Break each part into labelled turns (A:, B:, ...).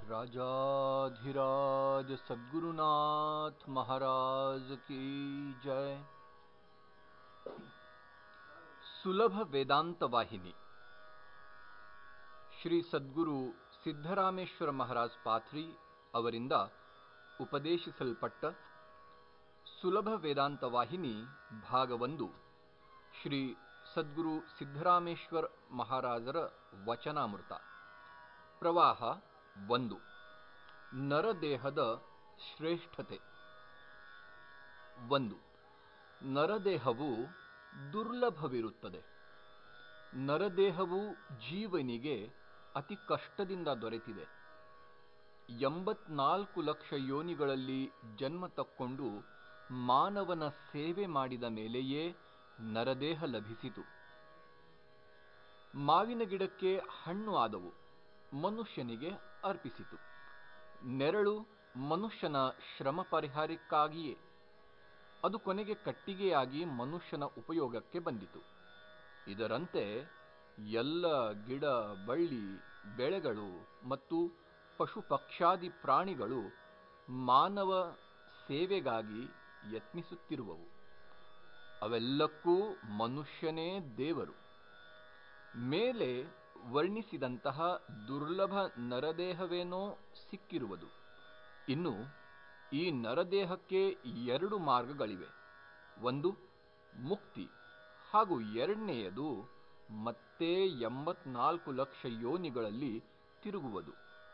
A: राजाधिराज सद्गुरुनाथ महाराज की जय ಸುಲಭ ವೇದಾಂತ ವಾಹಿನಿ ಶ್ರೀ ಸದ್ಗುರು ಸಿದ್ದರಾಮೇಶ್ವರ ಮಹಾರಾಜ್ ಪಾತ್ರಿ ಅವರಿಂದ ಉಪದೇಶಿಸಲ್ಪಟ್ಟ ಸುಲಭ ವೇದಾಂತ ವಾಹಿನಿ ಭಾಗ ಒಂದು ಶ್ರೀ ಸದ್ಗುರು ಸಿದ್ದರಾಮೇಶ್ವರ ಮಹಾರಾಜರ ವಚನಾಮೃತ ಪ್ರವಾಹ ಒಂದು ನರದೇಹದ ಶ್ರೇಷ್ಠತೆ ಒಂದು ನರದೇಹವು ದುರ್ಲಭವಿರುತ್ತದೆ ನರದೇಹವು ಜೀವನಿಗೆ ಅತಿ ಕಷ್ಟದಿಂದ ದೊರೆತಿದೆ ಎಂಬತ್ನಾಲ್ಕು ಲಕ್ಷ ಯೋನಿಗಳಲ್ಲಿ ಜನ್ಮ ತಕ್ಕೊಂಡು ಮಾನವನ ಸೇವೆ ಮಾಡಿದ ಮೇಲೆಯೇ ನರದೇಹ ಲಭಿಸಿತು ಮಾವಿನ ಗಿಡಕ್ಕೆ ಹಣ್ಣು ಆದವು ಮನುಷ್ಯನಿಗೆ ಅರ್ಪಿಸಿತು ನೆರಳು ಮನುಷ್ಯನ ಶ್ರಮ ಪರಿಹಾರಕ್ಕಾಗಿಯೇ ಅದು ಕೊನೆಗೆ ಕಟ್ಟಿಗೆಯಾಗಿ ಮನುಷ್ಯನ ಉಪಯೋಗಕ್ಕೆ ಬಂದಿತು ಇದರಂತೆ ಎಲ್ಲ ಗಿಡ ಬಳ್ಳಿ ಬೆಳೆಗಳು ಮತ್ತು ಪಶು ಪಕ್ಷಾದಿ ಪ್ರಾಣಿಗಳು ಮಾನವ ಸೇವೆಗಾಗಿ ಯತ್ನಿಸುತ್ತಿರುವವು ಅವೆಲ್ಲಕ್ಕೂ ಮನುಷ್ಯನೇ ದೇವರು ಮೇಲೆ ವರ್ಣಿಸಿದಂತಹ ದುರ್ಲಭ ನರದೇಹವೇನೋ ಸಿಕ್ಕಿರುವುದು ಇನ್ನು ಈ ನರದೇಹಕ್ಕೆ ಎರಡು ಮಾರ್ಗಗಳಿವೆ ಒಂದು ಮುಕ್ತಿ ಹಾಗೂ ಎರಡನೆಯದು ಮತ್ತೆ ಎಂಬತ್ನಾಲ್ಕು ಲಕ್ಷ ಯೋನಿಗಳಲ್ಲಿ ತಿರುಗುವುದು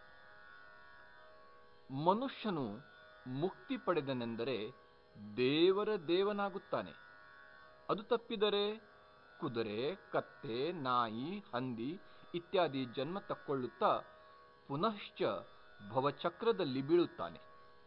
A: ಮನುಷ್ಯನು ಮುಕ್ತಿ ಪಡೆದನೆಂದರೆ ದೇವರ ದೇವನಾಗುತ್ತಾನೆ ಅದು ತಪ್ಪಿದರೆ ಕುದುರೆ ಕತ್ತೆ ನಾಯಿ ಹಂದಿ ಇತ್ಯಾದಿ ಜನ್ಮ ತಕ್ಕೊಳ್ಳುತ್ತಾ ಪುನಶ್ಚ ಭವಚಕ್ರದಲ್ಲಿ ಬೀಳುತ್ತಾನೆ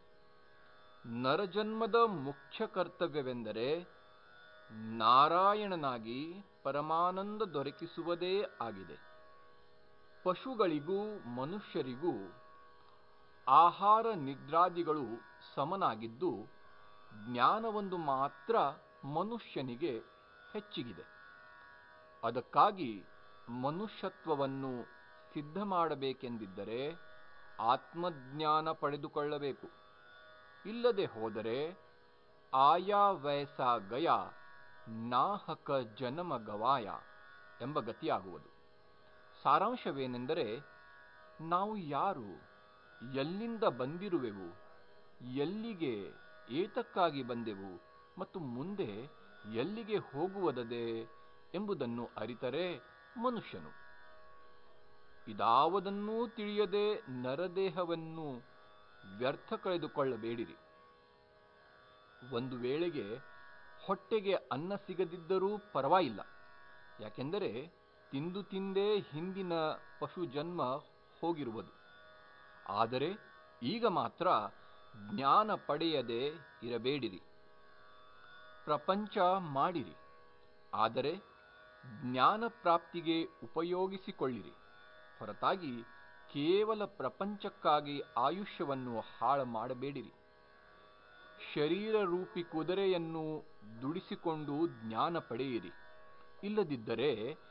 A: ನರಜನ್ಮದ ಮುಖ್ಯ ಕರ್ತವ್ಯವೆಂದರೆ ನಾರಾಯಣನಾಗಿ ಪರಮಾನಂದ ದೊರಕಿಸುವುದೇ ಆಗಿದೆ ಪಶುಗಳಿಗೂ ಮನುಷ್ಯರಿಗೂ ಆಹಾರ ನಿದ್ರಾದಿಗಳು ಸಮನಾಗಿದ್ದು ಜ್ಞಾನವೊಂದು ಮಾತ್ರ ಮನುಷ್ಯನಿಗೆ ಹೆಚ್ಚಿಗಿದೆ ಅದಕ್ಕಾಗಿ ಮನುಷ್ಯತ್ವವನ್ನು ಸಿದ್ಧ ಮಾಡಬೇಕೆಂದಿದ್ದರೆ ಆತ್ಮಜ್ಞಾನ ಪಡೆದುಕೊಳ್ಳಬೇಕು ಇಲ್ಲದೆ ಹೋದರೆ ಆಯಾ ವಯಸ್ಸ ಗಯ ನಾಹಕ ಜನಮ ಗವಾಯ ಎಂಬ ಗತಿಯಾಗುವುದು ಸಾರಾಂಶವೇನೆಂದರೆ ನಾವು ಯಾರು ಎಲ್ಲಿಂದ ಬಂದಿರುವೆವು ಎಲ್ಲಿಗೆ ಏತಕ್ಕಾಗಿ ಬಂದೆವು ಮತ್ತು ಮುಂದೆ ಎಲ್ಲಿಗೆ ಹೋಗುವುದದೆ ಎಂಬುದನ್ನು ಅರಿತರೆ ಮನುಷ್ಯನು ಇದಾವದನ್ನೂ ತಿಳಿಯದೆ ನರದೇಹವನ್ನು ವ್ಯರ್ಥ ಕಳೆದುಕೊಳ್ಳಬೇಡಿರಿ ಒಂದು ವೇಳೆಗೆ ಹೊಟ್ಟೆಗೆ ಅನ್ನ ಸಿಗದಿದ್ದರೂ ಪರವಾಗಿಲ್ಲ ಯಾಕೆಂದರೆ ತಿಂದು ತಿಂದೇ ಹಿಂದಿನ ಪಶು ಜನ್ಮ ಹೋಗಿರುವುದು ಆದರೆ ಈಗ ಮಾತ್ರ ಜ್ಞಾನ ಪಡೆಯದೆ ಇರಬೇಡಿರಿ ಪ್ರಪಂಚ ಮಾಡಿರಿ ಆದರೆ ಜ್ಞಾನ ಪ್ರಾಪ್ತಿಗೆ ಉಪಯೋಗಿಸಿಕೊಳ್ಳಿರಿ ಹೊರತಾಗಿ ಕೇವಲ ಪ್ರಪಂಚಕ್ಕಾಗಿ ಆಯುಷ್ಯವನ್ನು ಹಾಳು ಮಾಡಬೇಡಿರಿ ಶರೀರ ರೂಪಿ ಕುದುರೆಯನ್ನು ದುಡಿಸಿಕೊಂಡು ಜ್ಞಾನ ಪಡೆಯಿರಿ ಇಲ್ಲದಿದ್ದರೆ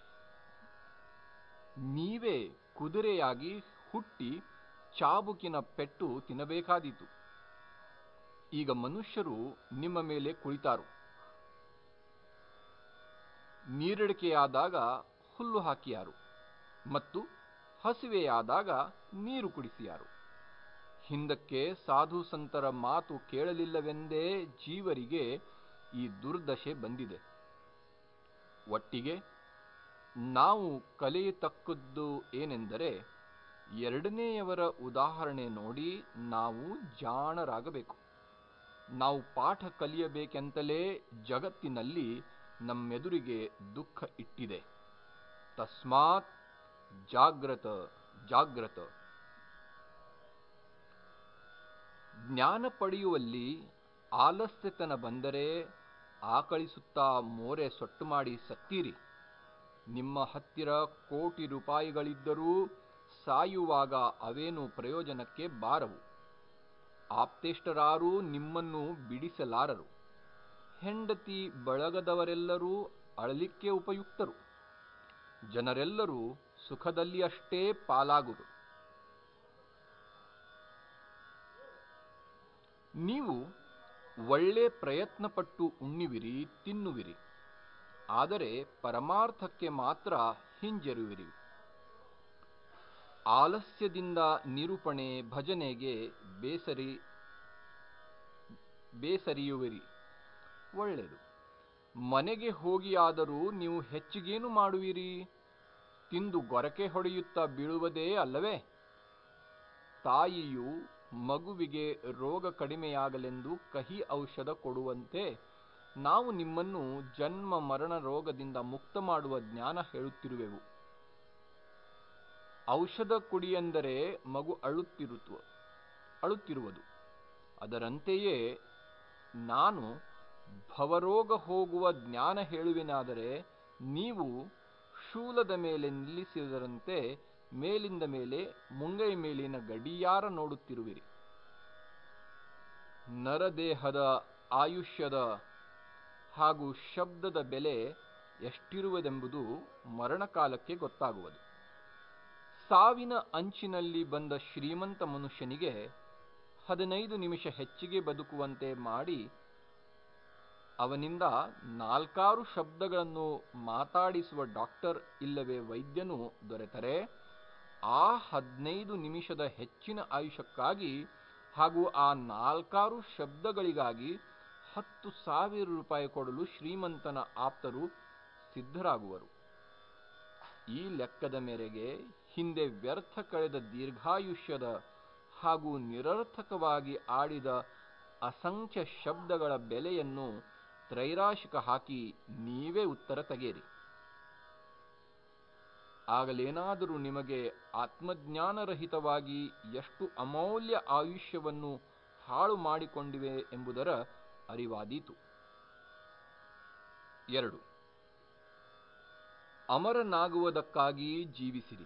A: ನೀವೇ ಕುದುರೆಯಾಗಿ ಹುಟ್ಟಿ ಚಾಬುಕಿನ ಪೆಟ್ಟು ತಿನ್ನಬೇಕಾದೀತು ಈಗ ಮನುಷ್ಯರು ನಿಮ್ಮ ಮೇಲೆ ಕುಳಿತಾರು ನೀರಡಿಕೆಯಾದಾಗ ಹುಲ್ಲು ಹಾಕಿಯಾರು ಮತ್ತು ಹಸಿವೆಯಾದಾಗ ನೀರು ಕುಡಿಸಿಯಾರು ಹಿಂದಕ್ಕೆ ಸಾಧು ಸಂತರ ಮಾತು ಕೇಳಲಿಲ್ಲವೆಂದೇ ಜೀವರಿಗೆ ಈ ದುರ್ದಶೆ ಬಂದಿದೆ ಒಟ್ಟಿಗೆ ನಾವು ಕಲಿಯತಕ್ಕದ್ದು ಏನೆಂದರೆ ಎರಡನೆಯವರ ಉದಾಹರಣೆ ನೋಡಿ ನಾವು ಜಾಣರಾಗಬೇಕು ನಾವು ಪಾಠ ಕಲಿಯಬೇಕೆಂತಲೇ ಜಗತ್ತಿನಲ್ಲಿ ನಮ್ಮೆದುರಿಗೆ ದುಃಖ ಇಟ್ಟಿದೆ ತಸ್ಮಾತ್ ಜಾಗ್ರತ ಜಾಗ್ರತ ಜ್ಞಾನ ಪಡೆಯುವಲ್ಲಿ ಆಲಸ್ಯತನ ಬಂದರೆ ಆಕಳಿಸುತ್ತಾ ಮೋರೆ ಸೊಟ್ಟು ಮಾಡಿ ಸತ್ತೀರಿ ನಿಮ್ಮ ಹತ್ತಿರ ಕೋಟಿ ರೂಪಾಯಿಗಳಿದ್ದರೂ ಸಾಯುವಾಗ ಅವೇನು ಪ್ರಯೋಜನಕ್ಕೆ ಬಾರವು ಆಪ್ತೇಷ್ಟರಾರೂ ನಿಮ್ಮನ್ನು ಬಿಡಿಸಲಾರರು ಹೆಂಡತಿ ಬಳಗದವರೆಲ್ಲರೂ ಅಳಲಿಕ್ಕೆ ಉಪಯುಕ್ತರು ಜನರೆಲ್ಲರೂ ಸುಖದಲ್ಲಿ ಅಷ್ಟೇ ಪಾಲಾಗುವರು ನೀವು ಒಳ್ಳೆ ಪ್ರಯತ್ನಪಟ್ಟು ಉಣ್ಣುವಿರಿ ತಿನ್ನುವಿರಿ ಆದರೆ ಪರಮಾರ್ಥಕ್ಕೆ ಮಾತ್ರ ಹಿಂಜರುವಿರಿ ಆಲಸ್ಯದಿಂದ ನಿರೂಪಣೆ ಭಜನೆಗೆ ಬೇಸರಿ ಬೇಸರಿಯುವಿರಿ ಒಳ್ಳೆಯದು ಮನೆಗೆ ಹೋಗಿಯಾದರೂ ನೀವು ಹೆಚ್ಚಿಗೇನು ಮಾಡುವಿರಿ ತಿಂದು ಗೊರಕೆ ಹೊಡೆಯುತ್ತಾ ಬೀಳುವುದೇ ಅಲ್ಲವೇ ತಾಯಿಯು ಮಗುವಿಗೆ ರೋಗ ಕಡಿಮೆಯಾಗಲೆಂದು ಕಹಿ ಔಷಧ ಕೊಡುವಂತೆ ನಾವು ನಿಮ್ಮನ್ನು ಜನ್ಮ ಮರಣ ರೋಗದಿಂದ ಮುಕ್ತ ಮಾಡುವ ಜ್ಞಾನ ಹೇಳುತ್ತಿರುವೆವು ಔಷಧ ಕುಡಿಯೆಂದರೆ ಮಗು ಅಳುತ್ತಿರುತ್ತು ಅಳುತ್ತಿರುವುದು ಅದರಂತೆಯೇ ನಾನು ಭವರೋಗ ಹೋಗುವ ಜ್ಞಾನ ಹೇಳುವೆನಾದರೆ ನೀವು ಶೂಲದ ಮೇಲೆ ನಿಲ್ಲಿಸಿದರಂತೆ ಮೇಲಿಂದ ಮೇಲೆ ಮುಂಗೈ ಮೇಲಿನ ಗಡಿಯಾರ ನೋಡುತ್ತಿರುವಿರಿ ನರದೇಹದ ಆಯುಷ್ಯದ ಹಾಗೂ ಶಬ್ದದ ಬೆಲೆ ಎಷ್ಟಿರುವುದೆಂಬುದು ಮರಣಕಾಲಕ್ಕೆ ಗೊತ್ತಾಗುವುದು ಸಾವಿನ ಅಂಚಿನಲ್ಲಿ ಬಂದ ಶ್ರೀಮಂತ ಮನುಷ್ಯನಿಗೆ ಹದಿನೈದು ನಿಮಿಷ ಹೆಚ್ಚಿಗೆ ಬದುಕುವಂತೆ ಮಾಡಿ ಅವನಿಂದ ನಾಲ್ಕಾರು ಶಬ್ದಗಳನ್ನು ಮಾತಾಡಿಸುವ ಡಾಕ್ಟರ್ ಇಲ್ಲವೇ ವೈದ್ಯನು ದೊರೆತರೆ ಆ ಹದಿನೈದು ನಿಮಿಷದ ಹೆಚ್ಚಿನ ಆಯುಷಕ್ಕಾಗಿ ಹಾಗೂ ಆ ನಾಲ್ಕಾರು ಶಬ್ದಗಳಿಗಾಗಿ ಹತ್ತು ಸಾವಿರ ರೂಪಾಯಿ ಕೊಡಲು ಶ್ರೀಮಂತನ ಆಪ್ತರು ಸಿದ್ಧರಾಗುವರು ಈ ಲೆಕ್ಕದ ಮೇರೆಗೆ ಹಿಂದೆ ವ್ಯರ್ಥ ಕಳೆದ ದೀರ್ಘಾಯುಷ್ಯದ ಹಾಗೂ ನಿರರ್ಥಕವಾಗಿ ಆಡಿದ ಅಸಂಖ್ಯ ಶಬ್ದಗಳ ಬೆಲೆಯನ್ನು ತ್ರೈರಾಶಿಕ ಹಾಕಿ ನೀವೇ ಉತ್ತರ ತೆಗೆಯಿರಿ ಆಗಲೇನಾದರೂ ನಿಮಗೆ ಆತ್ಮಜ್ಞಾನರಹಿತವಾಗಿ ಎಷ್ಟು ಅಮೌಲ್ಯ ಆಯುಷ್ಯವನ್ನು ಹಾಳು ಮಾಡಿಕೊಂಡಿವೆ ಎಂಬುದರ ಅರಿವಾದೀತು ಎರಡು ಅಮರನಾಗುವುದಕ್ಕಾಗಿ ಜೀವಿಸಿರಿ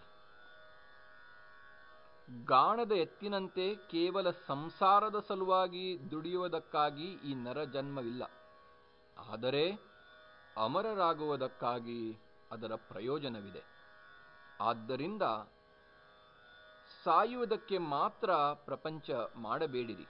A: ಗಾಣದ ಎತ್ತಿನಂತೆ ಕೇವಲ ಸಂಸಾರದ ಸಲುವಾಗಿ ದುಡಿಯುವುದಕ್ಕಾಗಿ ಈ ನರ ಜನ್ಮವಿಲ್ಲ ಆದರೆ ಅಮರರಾಗುವುದಕ್ಕಾಗಿ ಅದರ ಪ್ರಯೋಜನವಿದೆ ಆದ್ದರಿಂದ ಸಾಯುವುದಕ್ಕೆ ಮಾತ್ರ ಪ್ರಪಂಚ ಮಾಡಬೇಡಿರಿ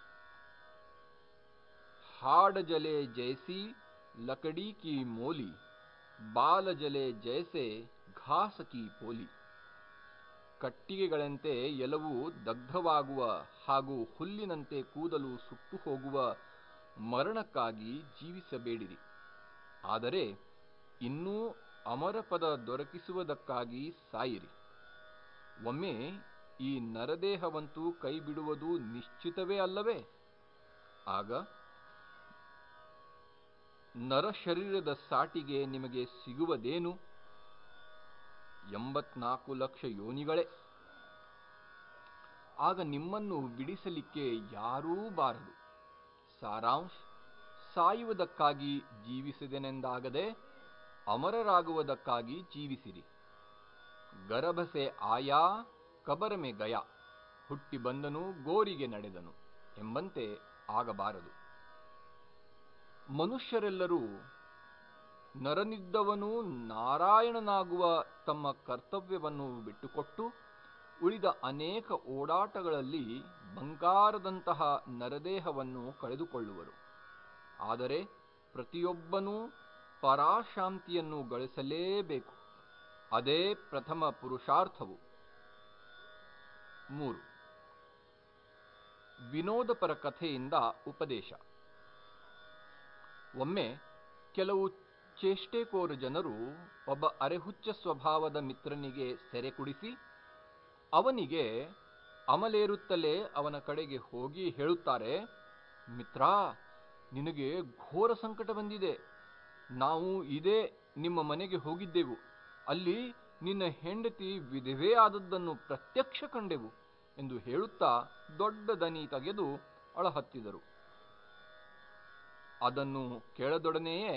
A: ಹಾಡ ಜಲೆ ಜೈಸಿ ಲಕಡಿ ಕಿ ಮೋಲಿ ಬಾಲ ಜಲೆ ಜೈಸೆ ಘಾಸ ಕಿ ಪೋಲಿ ಕಟ್ಟಿಗೆಗಳಂತೆ ಎಲವು ದಗ್ಧವಾಗುವ ಹಾಗೂ ಹುಲ್ಲಿನಂತೆ ಕೂದಲು ಸುಟ್ಟು ಹೋಗುವ ಮರಣಕ್ಕಾಗಿ ಜೀವಿಸಬೇಡಿರಿ ಆದರೆ ಇನ್ನೂ ಅಮರಪದ ದೊರಕಿಸುವುದಕ್ಕಾಗಿ ಸಾಯಿರಿ ಒಮ್ಮೆ ಈ ನರದೇಹವಂತೂ ಕೈ ಬಿಡುವುದು ನಿಶ್ಚಿತವೇ ಅಲ್ಲವೇ ಆಗ ನರಶರೀರದ ಸಾಟಿಗೆ ನಿಮಗೆ ಸಿಗುವುದೇನು ಎಂಬತ್ನಾಲ್ಕು ಲಕ್ಷ ಯೋನಿಗಳೇ ಆಗ ನಿಮ್ಮನ್ನು ಬಿಡಿಸಲಿಕ್ಕೆ ಯಾರೂ ಬಾರದು ಸಾರಾಂಶ ಸಾಯುವುದಕ್ಕಾಗಿ ಜೀವಿಸಿದೆನೆಂದಾಗದೆ ಅಮರರಾಗುವುದಕ್ಕಾಗಿ ಜೀವಿಸಿರಿ ಗರಭಸೆ ಆಯಾ ಕಬರಮೆ ಗಯ ಹುಟ್ಟಿ ಬಂದನು ಗೋರಿಗೆ ನಡೆದನು ಎಂಬಂತೆ ಆಗಬಾರದು ಮನುಷ್ಯರೆಲ್ಲರೂ ನರನಿದ್ದವನು ನಾರಾಯಣನಾಗುವ ತಮ್ಮ ಕರ್ತವ್ಯವನ್ನು ಬಿಟ್ಟುಕೊಟ್ಟು ಉಳಿದ ಅನೇಕ ಓಡಾಟಗಳಲ್ಲಿ ಬಂಗಾರದಂತಹ ನರದೇಹವನ್ನು ಕಳೆದುಕೊಳ್ಳುವರು ಆದರೆ ಪ್ರತಿಯೊಬ್ಬನೂ ಪರಾಶಾಂತಿಯನ್ನು ಗಳಿಸಲೇಬೇಕು ಅದೇ ಪ್ರಥಮ ಪುರುಷಾರ್ಥವು ಮೂರು ವಿನೋದಪರ ಕಥೆಯಿಂದ ಉಪದೇಶ ಒಮ್ಮೆ ಕೆಲವು ಚೇಷ್ಟೆಕೋರು ಜನರು ಒಬ್ಬ ಅರೆಹುಚ್ಚ ಸ್ವಭಾವದ ಮಿತ್ರನಿಗೆ ಸೆರೆ ಕುಡಿಸಿ ಅವನಿಗೆ ಅಮಲೇರುತ್ತಲೇ ಅವನ ಕಡೆಗೆ ಹೋಗಿ ಹೇಳುತ್ತಾರೆ ಮಿತ್ರ ನಿನಗೆ ಘೋರ ಸಂಕಟ ಬಂದಿದೆ ನಾವು ಇದೇ ನಿಮ್ಮ ಮನೆಗೆ ಹೋಗಿದ್ದೆವು ಅಲ್ಲಿ ನಿನ್ನ ಹೆಂಡತಿ ವಿಧವೇ ಆದದ್ದನ್ನು ಪ್ರತ್ಯಕ್ಷ ಕಂಡೆವು ಎಂದು ಹೇಳುತ್ತಾ ದೊಡ್ಡ ದನಿ ತೆಗೆದು ಅಳಹತ್ತಿದರು ಅದನ್ನು ಕೇಳದೊಡನೆಯೇ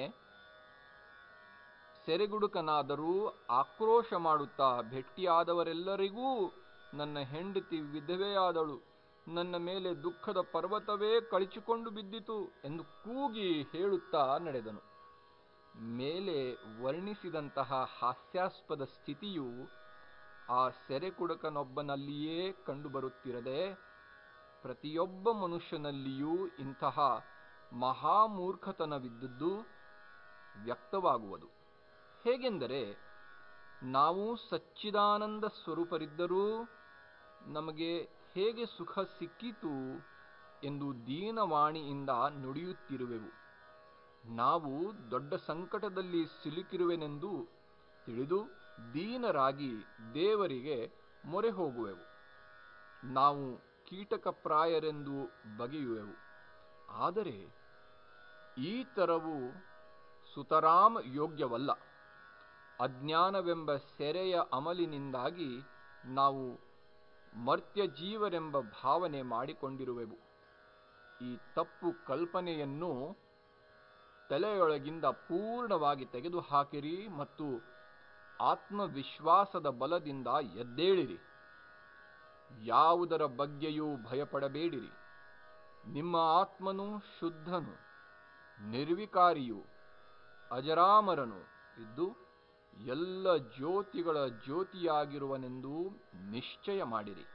A: ಸೆರೆಗುಡುಕನಾದರೂ ಆಕ್ರೋಶ ಮಾಡುತ್ತಾ ಭೆಟ್ಟಿಯಾದವರೆಲ್ಲರಿಗೂ ನನ್ನ ಹೆಂಡತಿ ವಿಧವೆಯಾದಳು ನನ್ನ ಮೇಲೆ ದುಃಖದ ಪರ್ವತವೇ ಕಳಚಿಕೊಂಡು ಬಿದ್ದಿತು ಎಂದು ಕೂಗಿ ಹೇಳುತ್ತಾ ನಡೆದನು ಮೇಲೆ ವರ್ಣಿಸಿದಂತಹ ಹಾಸ್ಯಾಸ್ಪದ ಸ್ಥಿತಿಯು ಆ ಸೆರೆಕುಡುಕನೊಬ್ಬನಲ್ಲಿಯೇ ಕಂಡುಬರುತ್ತಿರದೆ ಪ್ರತಿಯೊಬ್ಬ ಮನುಷ್ಯನಲ್ಲಿಯೂ ಇಂತಹ ಮಹಾಮೂರ್ಖತನವಿದ್ದದ್ದು ವ್ಯಕ್ತವಾಗುವುದು ಹೇಗೆಂದರೆ ನಾವು ಸಚ್ಚಿದಾನಂದ ಸ್ವರೂಪರಿದ್ದರೂ ನಮಗೆ ಹೇಗೆ ಸುಖ ಸಿಕ್ಕಿತು ಎಂದು ದೀನವಾಣಿಯಿಂದ ನುಡಿಯುತ್ತಿರುವೆವು ನಾವು ದೊಡ್ಡ ಸಂಕಟದಲ್ಲಿ ಸಿಲುಕಿರುವೆನೆಂದು ತಿಳಿದು ದೀನರಾಗಿ ದೇವರಿಗೆ ಮೊರೆ ಹೋಗುವೆವು ನಾವು ಕೀಟಕಪ್ರಾಯರೆಂದು ಬಗೆಯುವೆವು ಆದರೆ ಈ ಥರವು ಸುತರಾಮ ಯೋಗ್ಯವಲ್ಲ ಅಜ್ಞಾನವೆಂಬ ಸೆರೆಯ ಅಮಲಿನಿಂದಾಗಿ ನಾವು ಮರ್ತ್ಯ ಜೀವರೆಂಬ ಭಾವನೆ ಮಾಡಿಕೊಂಡಿರುವೆವು ಈ ತಪ್ಪು ಕಲ್ಪನೆಯನ್ನು ತಲೆಯೊಳಗಿಂದ ಪೂರ್ಣವಾಗಿ ತೆಗೆದುಹಾಕಿರಿ ಮತ್ತು ಆತ್ಮವಿಶ್ವಾಸದ ಬಲದಿಂದ ಎದ್ದೇಳಿರಿ ಯಾವುದರ ಬಗ್ಗೆಯೂ ಭಯಪಡಬೇಡಿರಿ ನಿಮ್ಮ ಆತ್ಮನು ಶುದ್ಧನು ನಿರ್ವಿಕಾರಿಯು ಅಜರಾಮರನು ಇದ್ದು ಎಲ್ಲ ಜ್ಯೋತಿಗಳ ಜ್ಯೋತಿಯಾಗಿರುವನೆಂದು ನಿಶ್ಚಯ ಮಾಡಿರಿ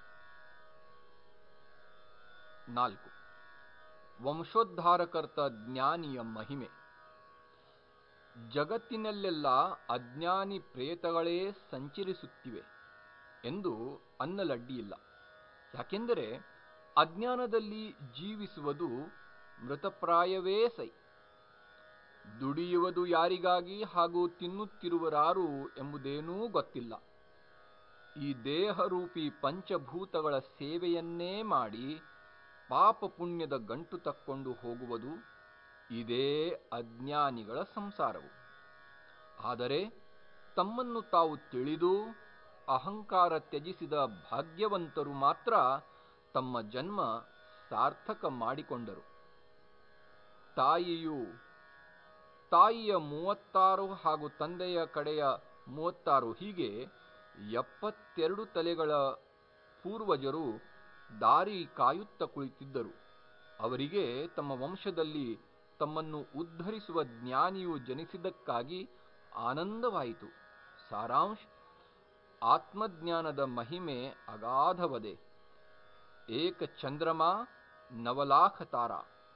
A: ನಾಲ್ಕು ವಂಶೋದ್ಧಾರಕರ್ತ ಜ್ಞಾನಿಯ ಮಹಿಮೆ ಜಗತ್ತಿನಲ್ಲೆಲ್ಲ ಅಜ್ಞಾನಿ ಪ್ರೇತಗಳೇ ಸಂಚರಿಸುತ್ತಿವೆ ಎಂದು ಅನ್ನಲಡ್ಡಿಯಿಲ್ಲ ಯಾಕೆಂದರೆ ಅಜ್ಞಾನದಲ್ಲಿ ಜೀವಿಸುವುದು ಮೃತಪ್ರಾಯವೇ ಸೈ ದುಡಿಯುವುದು ಯಾರಿಗಾಗಿ ಹಾಗೂ ತಿನ್ನುತ್ತಿರುವರಾರು ಎಂಬುದೇನೂ ಗೊತ್ತಿಲ್ಲ ಈ ದೇಹರೂಪಿ ಪಂಚಭೂತಗಳ ಸೇವೆಯನ್ನೇ ಮಾಡಿ ಪಾಪ ಪುಣ್ಯದ ಗಂಟು ತಕ್ಕೊಂಡು ಹೋಗುವುದು ಇದೇ ಅಜ್ಞಾನಿಗಳ ಸಂಸಾರವು ಆದರೆ ತಮ್ಮನ್ನು ತಾವು ತಿಳಿದು ಅಹಂಕಾರ ತ್ಯಜಿಸಿದ ಭಾಗ್ಯವಂತರು ಮಾತ್ರ ತಮ್ಮ ಜನ್ಮ ಸಾರ್ಥಕ ಮಾಡಿಕೊಂಡರು ತಾಯಿಯು ತಾಯಿಯ ಮೂವತ್ತಾರು ಹಾಗೂ ತಂದೆಯ ಕಡೆಯ ಮೂವತ್ತಾರು ಹೀಗೆ ಎಪ್ಪತ್ತೆರಡು ತಲೆಗಳ ಪೂರ್ವಜರು ದಾರಿ ಕಾಯುತ್ತ ಕುಳಿತಿದ್ದರು ಅವರಿಗೆ ತಮ್ಮ ವಂಶದಲ್ಲಿ ತಮ್ಮನ್ನು ಉದ್ಧರಿಸುವ ಜ್ಞಾನಿಯು ಜನಿಸಿದ್ದಕ್ಕಾಗಿ ಆನಂದವಾಯಿತು ಸಾರಾಂಶ ಆತ್ಮಜ್ಞಾನದ ಮಹಿಮೆ ಅಗಾಧವದೆ ಏಕ ಚಂದ್ರಮ ನವಲಾಖ ತಾರ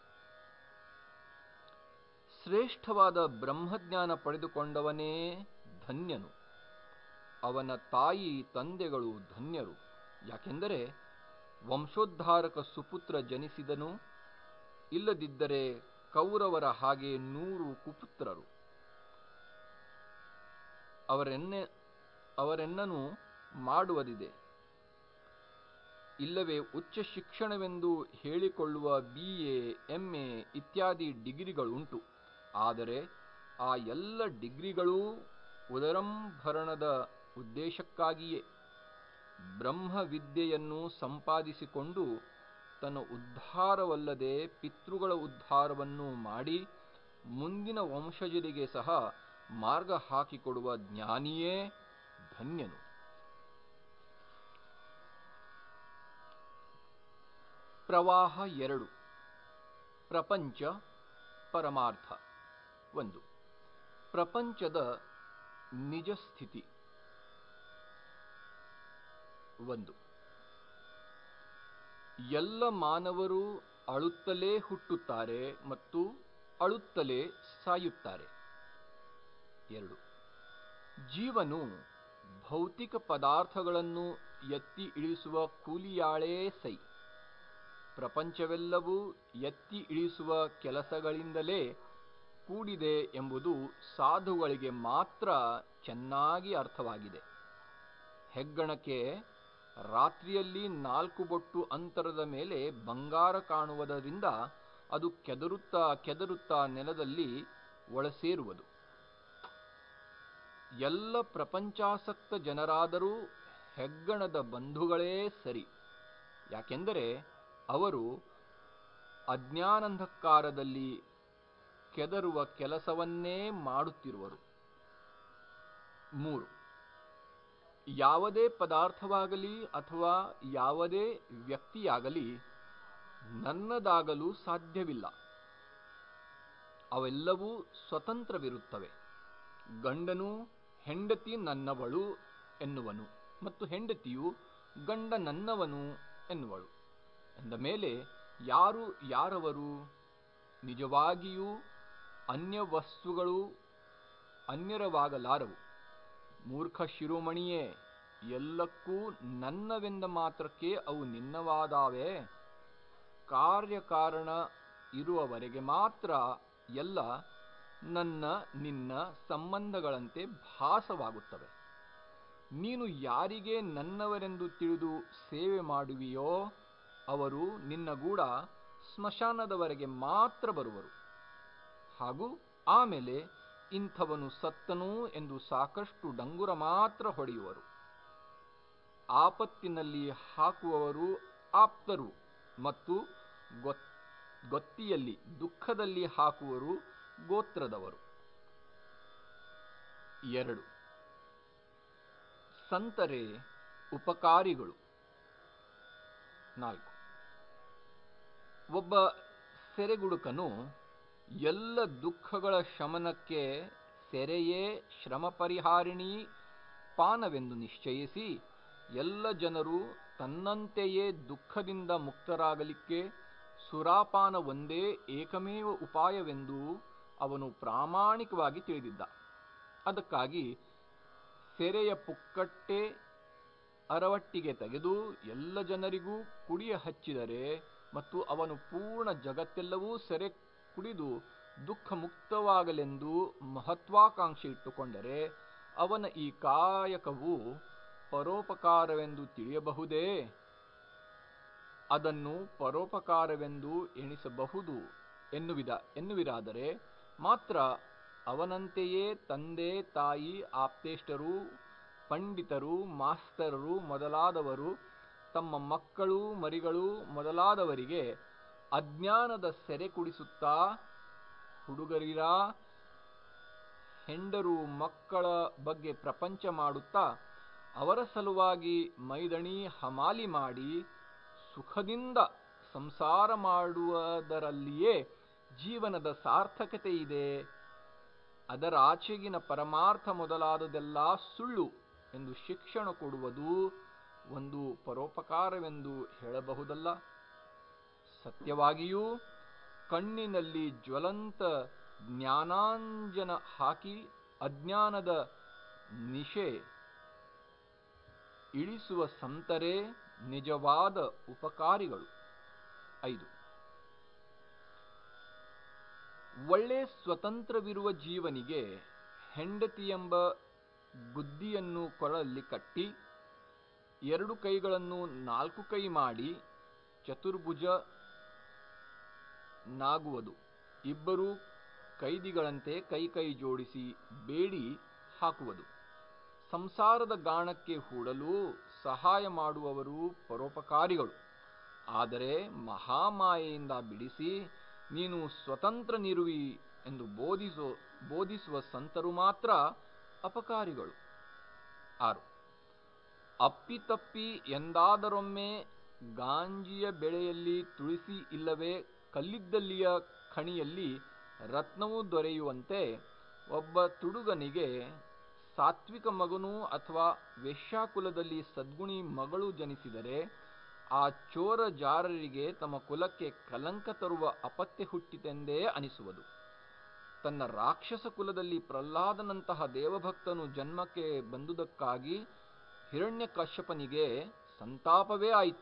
A: ಶ್ರೇಷ್ಠವಾದ ಬ್ರಹ್ಮಜ್ಞಾನ ಪಡೆದುಕೊಂಡವನೇ ಧನ್ಯನು ಅವನ ತಾಯಿ ತಂದೆಗಳು ಧನ್ಯರು ಯಾಕೆಂದರೆ ವಂಶೋದ್ಧಾರಕ ಸುಪುತ್ರ ಜನಿಸಿದನು ಇಲ್ಲದಿದ್ದರೆ ಕೌರವರ ಹಾಗೆ ನೂರು ಕುಪುತ್ರರು ಅವರೆನ್ನೆ ಅವರೆನ್ನನು ಮಾಡುವುದಿದೆ ಇಲ್ಲವೇ ಉಚ್ಚ ಶಿಕ್ಷಣವೆಂದು ಹೇಳಿಕೊಳ್ಳುವ ಬಿ ಎ ಎಂ ಎ ಇತ್ಯಾದಿ ಡಿಗ್ರಿಗಳುಂಟು ಆದರೆ ಆ ಎಲ್ಲ ಡಿಗ್ರಿಗಳೂ ಉದರಂಭರಣದ ಉದ್ದೇಶಕ್ಕಾಗಿಯೇ ಬ್ರಹ್ಮವಿದ್ಯೆಯನ್ನು ಸಂಪಾದಿಸಿಕೊಂಡು ತನ್ನ ಉದ್ಧಾರವಲ್ಲದೆ ಪಿತೃಗಳ ಉದ್ಧಾರವನ್ನು ಮಾಡಿ ಮುಂದಿನ ವಂಶಜರಿಗೆ ಸಹ ಮಾರ್ಗ ಹಾಕಿಕೊಡುವ ಜ್ಞಾನಿಯೇ ಧನ್ಯನು ಪ್ರವಾಹ ಎರಡು ಪ್ರಪಂಚ ಪರಮಾರ್ಥ ಒಂದು ಪ್ರಪಂಚದ ನಿಜ ಸ್ಥಿತಿ ಒಂದು ಎಲ್ಲ ಮಾನವರು ಅಳುತ್ತಲೇ ಹುಟ್ಟುತ್ತಾರೆ ಮತ್ತು ಅಳುತ್ತಲೇ ಸಾಯುತ್ತಾರೆ ಎರಡು ಜೀವನು ಭೌತಿಕ ಪದಾರ್ಥಗಳನ್ನು ಎತ್ತಿ ಇಳಿಸುವ ಕೂಲಿಯಾಳೇ ಸೈ ಪ್ರಪಂಚವೆಲ್ಲವೂ ಎತ್ತಿ ಇಳಿಸುವ ಕೆಲಸಗಳಿಂದಲೇ ಕೂಡಿದೆ ಎಂಬುದು ಸಾಧುಗಳಿಗೆ ಮಾತ್ರ ಚೆನ್ನಾಗಿ ಅರ್ಥವಾಗಿದೆ ಹೆಗ್ಗಣಕ್ಕೆ ರಾತ್ರಿಯಲ್ಲಿ ನಾಲ್ಕು ಬೊಟ್ಟು ಅಂತರದ ಮೇಲೆ ಬಂಗಾರ ಕಾಣುವುದರಿಂದ ಅದು ಕೆದರುತ್ತಾ ಕೆದರುತ್ತಾ ನೆಲದಲ್ಲಿ ಒಳಸೇರುವುದು ಎಲ್ಲ ಪ್ರಪಂಚಾಸಕ್ತ ಜನರಾದರೂ ಹೆಗ್ಗಣದ ಬಂಧುಗಳೇ ಸರಿ ಯಾಕೆಂದರೆ ಅವರು ಅಜ್ಞಾನಂಧಕಾರದಲ್ಲಿ ಕೆದರುವ ಕೆಲಸವನ್ನೇ ಮಾಡುತ್ತಿರುವರು ಮೂರು ಯಾವುದೇ ಪದಾರ್ಥವಾಗಲಿ ಅಥವಾ ಯಾವುದೇ ವ್ಯಕ್ತಿಯಾಗಲಿ ನನ್ನದಾಗಲು ಸಾಧ್ಯವಿಲ್ಲ ಅವೆಲ್ಲವೂ ಸ್ವತಂತ್ರವಿರುತ್ತವೆ ಗಂಡನು ಹೆಂಡತಿ ನನ್ನವಳು ಎನ್ನುವನು ಮತ್ತು ಹೆಂಡತಿಯು ಗಂಡ ನನ್ನವನು ಎನ್ನುವಳು ಎಂದ ಮೇಲೆ ಯಾರು ಯಾರವರು ನಿಜವಾಗಿಯೂ ಅನ್ಯ ವಸ್ತುಗಳು ಅನ್ಯರವಾಗಲಾರವು ಮೂರ್ಖ ಶಿರೋಮಣಿಯೇ ಎಲ್ಲಕ್ಕೂ ನನ್ನವೆಂದ ಮಾತ್ರಕ್ಕೆ ಅವು ನಿನ್ನವಾದಾವೆ ಕಾರ್ಯಕಾರಣ ಇರುವವರೆಗೆ ಮಾತ್ರ ಎಲ್ಲ ನನ್ನ ನಿನ್ನ ಸಂಬಂಧಗಳಂತೆ ಭಾಸವಾಗುತ್ತವೆ ನೀನು ಯಾರಿಗೆ ನನ್ನವರೆಂದು ತಿಳಿದು ಸೇವೆ ಮಾಡುವಿಯೋ ಅವರು ನಿನ್ನ ಗೂಡ ಸ್ಮಶಾನದವರೆಗೆ ಮಾತ್ರ ಬರುವರು ಹಾಗೂ ಆಮೇಲೆ ಇಂಥವನು ಸತ್ತನು ಎಂದು ಸಾಕಷ್ಟು ಡಂಗುರ ಮಾತ್ರ ಹೊಡೆಯುವರು ಆಪತ್ತಿನಲ್ಲಿ ಹಾಕುವವರು ಆಪ್ತರು ಮತ್ತು ಗೊತ್ತಿಯಲ್ಲಿ ದುಃಖದಲ್ಲಿ ಹಾಕುವರು ಗೋತ್ರದವರು ಎರಡು ಸಂತರೆ ಉಪಕಾರಿಗಳು ನಾಲ್ಕು ಒಬ್ಬ ಸೆರೆಗುಡುಕನು ಎಲ್ಲ ದುಃಖಗಳ ಶಮನಕ್ಕೆ ಸೆರೆಯೇ ಶ್ರಮ ಪರಿಹಾರಿಣಿ ಪಾನವೆಂದು ನಿಶ್ಚಯಿಸಿ ಎಲ್ಲ ಜನರು ತನ್ನಂತೆಯೇ ದುಃಖದಿಂದ ಮುಕ್ತರಾಗಲಿಕ್ಕೆ ಸುರಾಪಾನ ಒಂದೇ ಏಕಮೇವ ಉಪಾಯವೆಂದು ಅವನು ಪ್ರಾಮಾಣಿಕವಾಗಿ ತಿಳಿದಿದ್ದ ಅದಕ್ಕಾಗಿ ಸೆರೆಯ ಪುಕ್ಕಟ್ಟೆ ಅರವಟ್ಟಿಗೆ ತೆಗೆದು ಎಲ್ಲ ಜನರಿಗೂ ಕುಡಿಯ ಹಚ್ಚಿದರೆ ಮತ್ತು ಅವನು ಪೂರ್ಣ ಜಗತ್ತೆಲ್ಲವೂ ಸೆರೆ ಕುಡಿದು ದುಃಖ ಮುಕ್ತವಾಗಲೆಂದು ಮಹತ್ವಾಕಾಂಕ್ಷೆ ಇಟ್ಟುಕೊಂಡರೆ ಅವನ ಈ ಕಾಯಕವು ಪರೋಪಕಾರವೆಂದು ತಿಳಿಯಬಹುದೇ ಅದನ್ನು ಪರೋಪಕಾರವೆಂದು ಎಣಿಸಬಹುದು ಎನ್ನುವಿದ ಎನ್ನುವಿರಾದರೆ ಮಾತ್ರ ಅವನಂತೆಯೇ ತಂದೆ ತಾಯಿ ಆಪ್ತೇಷ್ಟರು ಪಂಡಿತರು ಮಾಸ್ತರರು ಮೊದಲಾದವರು ತಮ್ಮ ಮಕ್ಕಳು ಮರಿಗಳು ಮೊದಲಾದವರಿಗೆ ಅಜ್ಞಾನದ ಸೆರೆ ಕುಡಿಸುತ್ತಾ ಹುಡುಗರಿರ ಹೆಂಡರು ಮಕ್ಕಳ ಬಗ್ಗೆ ಪ್ರಪಂಚ ಮಾಡುತ್ತಾ ಅವರ ಸಲುವಾಗಿ ಮೈದಣಿ ಹಮಾಲಿ ಮಾಡಿ ಸುಖದಿಂದ ಸಂಸಾರ ಮಾಡುವುದರಲ್ಲಿಯೇ ಜೀವನದ ಸಾರ್ಥಕತೆ ಇದೆ ಅದರ ಆಚೆಗಿನ ಪರಮಾರ್ಥ ಮೊದಲಾದದೆಲ್ಲ ಸುಳ್ಳು ಎಂದು ಶಿಕ್ಷಣ ಕೊಡುವುದು ಒಂದು ಪರೋಪಕಾರವೆಂದು ಹೇಳಬಹುದಲ್ಲ ಸತ್ಯವಾಗಿಯೂ ಕಣ್ಣಿನಲ್ಲಿ ಜ್ವಲಂತ ಜ್ಞಾನಾಂಜನ ಹಾಕಿ ಅಜ್ಞಾನದ ನಿಶೆ ಇಳಿಸುವ ಸಂತರೇ ನಿಜವಾದ ಉಪಕಾರಿಗಳು ಐದು ಒಳ್ಳೆ ಸ್ವತಂತ್ರವಿರುವ ಜೀವನಿಗೆ ಹೆಂಡತಿ ಎಂಬ ಬುದ್ಧಿಯನ್ನು ಕೊರಳಲ್ಲಿ ಕಟ್ಟಿ ಎರಡು ಕೈಗಳನ್ನು ನಾಲ್ಕು ಕೈ ಮಾಡಿ ಚತುರ್ಭುಜ ನಾಗುವುದು ಇಬ್ಬರು ಕೈದಿಗಳಂತೆ ಕೈ ಕೈ ಜೋಡಿಸಿ ಬೇಡಿ ಹಾಕುವುದು ಸಂಸಾರದ ಗಾಣಕ್ಕೆ ಹೂಡಲು ಸಹಾಯ ಮಾಡುವವರು ಪರೋಪಕಾರಿಗಳು ಆದರೆ ಮಹಾಮಾಯೆಯಿಂದ ಬಿಡಿಸಿ ನೀನು ಸ್ವತಂತ್ರ ನಿರುವಿ ಎಂದು ಬೋಧಿಸೋ ಬೋಧಿಸುವ ಸಂತರು ಮಾತ್ರ ಅಪಕಾರಿಗಳು ಆರು ಅಪ್ಪಿತಪ್ಪಿ ಎಂದಾದರೊಮ್ಮೆ ಗಾಂಜಿಯ ಬೆಳೆಯಲ್ಲಿ ತುಳಸಿ ಇಲ್ಲವೇ ಕಲ್ಲಿದ್ದಲಿಯ ಖಣಿಯಲ್ಲಿ ರತ್ನವು ದೊರೆಯುವಂತೆ ಒಬ್ಬ ತುಡುಗನಿಗೆ ಸಾತ್ವಿಕ ಮಗನು ಅಥವಾ ವೇಶ್ಯಾಕುಲದಲ್ಲಿ ಸದ್ಗುಣಿ ಮಗಳು ಜನಿಸಿದರೆ ಆ ಚೋರ ಜಾರರಿಗೆ ತಮ್ಮ ಕುಲಕ್ಕೆ ಕಲಂಕ ತರುವ ಅಪತ್ಯ ಹುಟ್ಟಿತೆಂದೇ ಅನಿಸುವುದು ತನ್ನ ರಾಕ್ಷಸ ಕುಲದಲ್ಲಿ ಪ್ರಹ್ಲಾದನಂತಹ ದೇವಭಕ್ತನು ಜನ್ಮಕ್ಕೆ ಬಂದುದಕ್ಕಾಗಿ ಹಿರಣ್ಯ ಕಶ್ಯಪನಿಗೆ ಸಂತಾಪವೇ ಆಯಿತು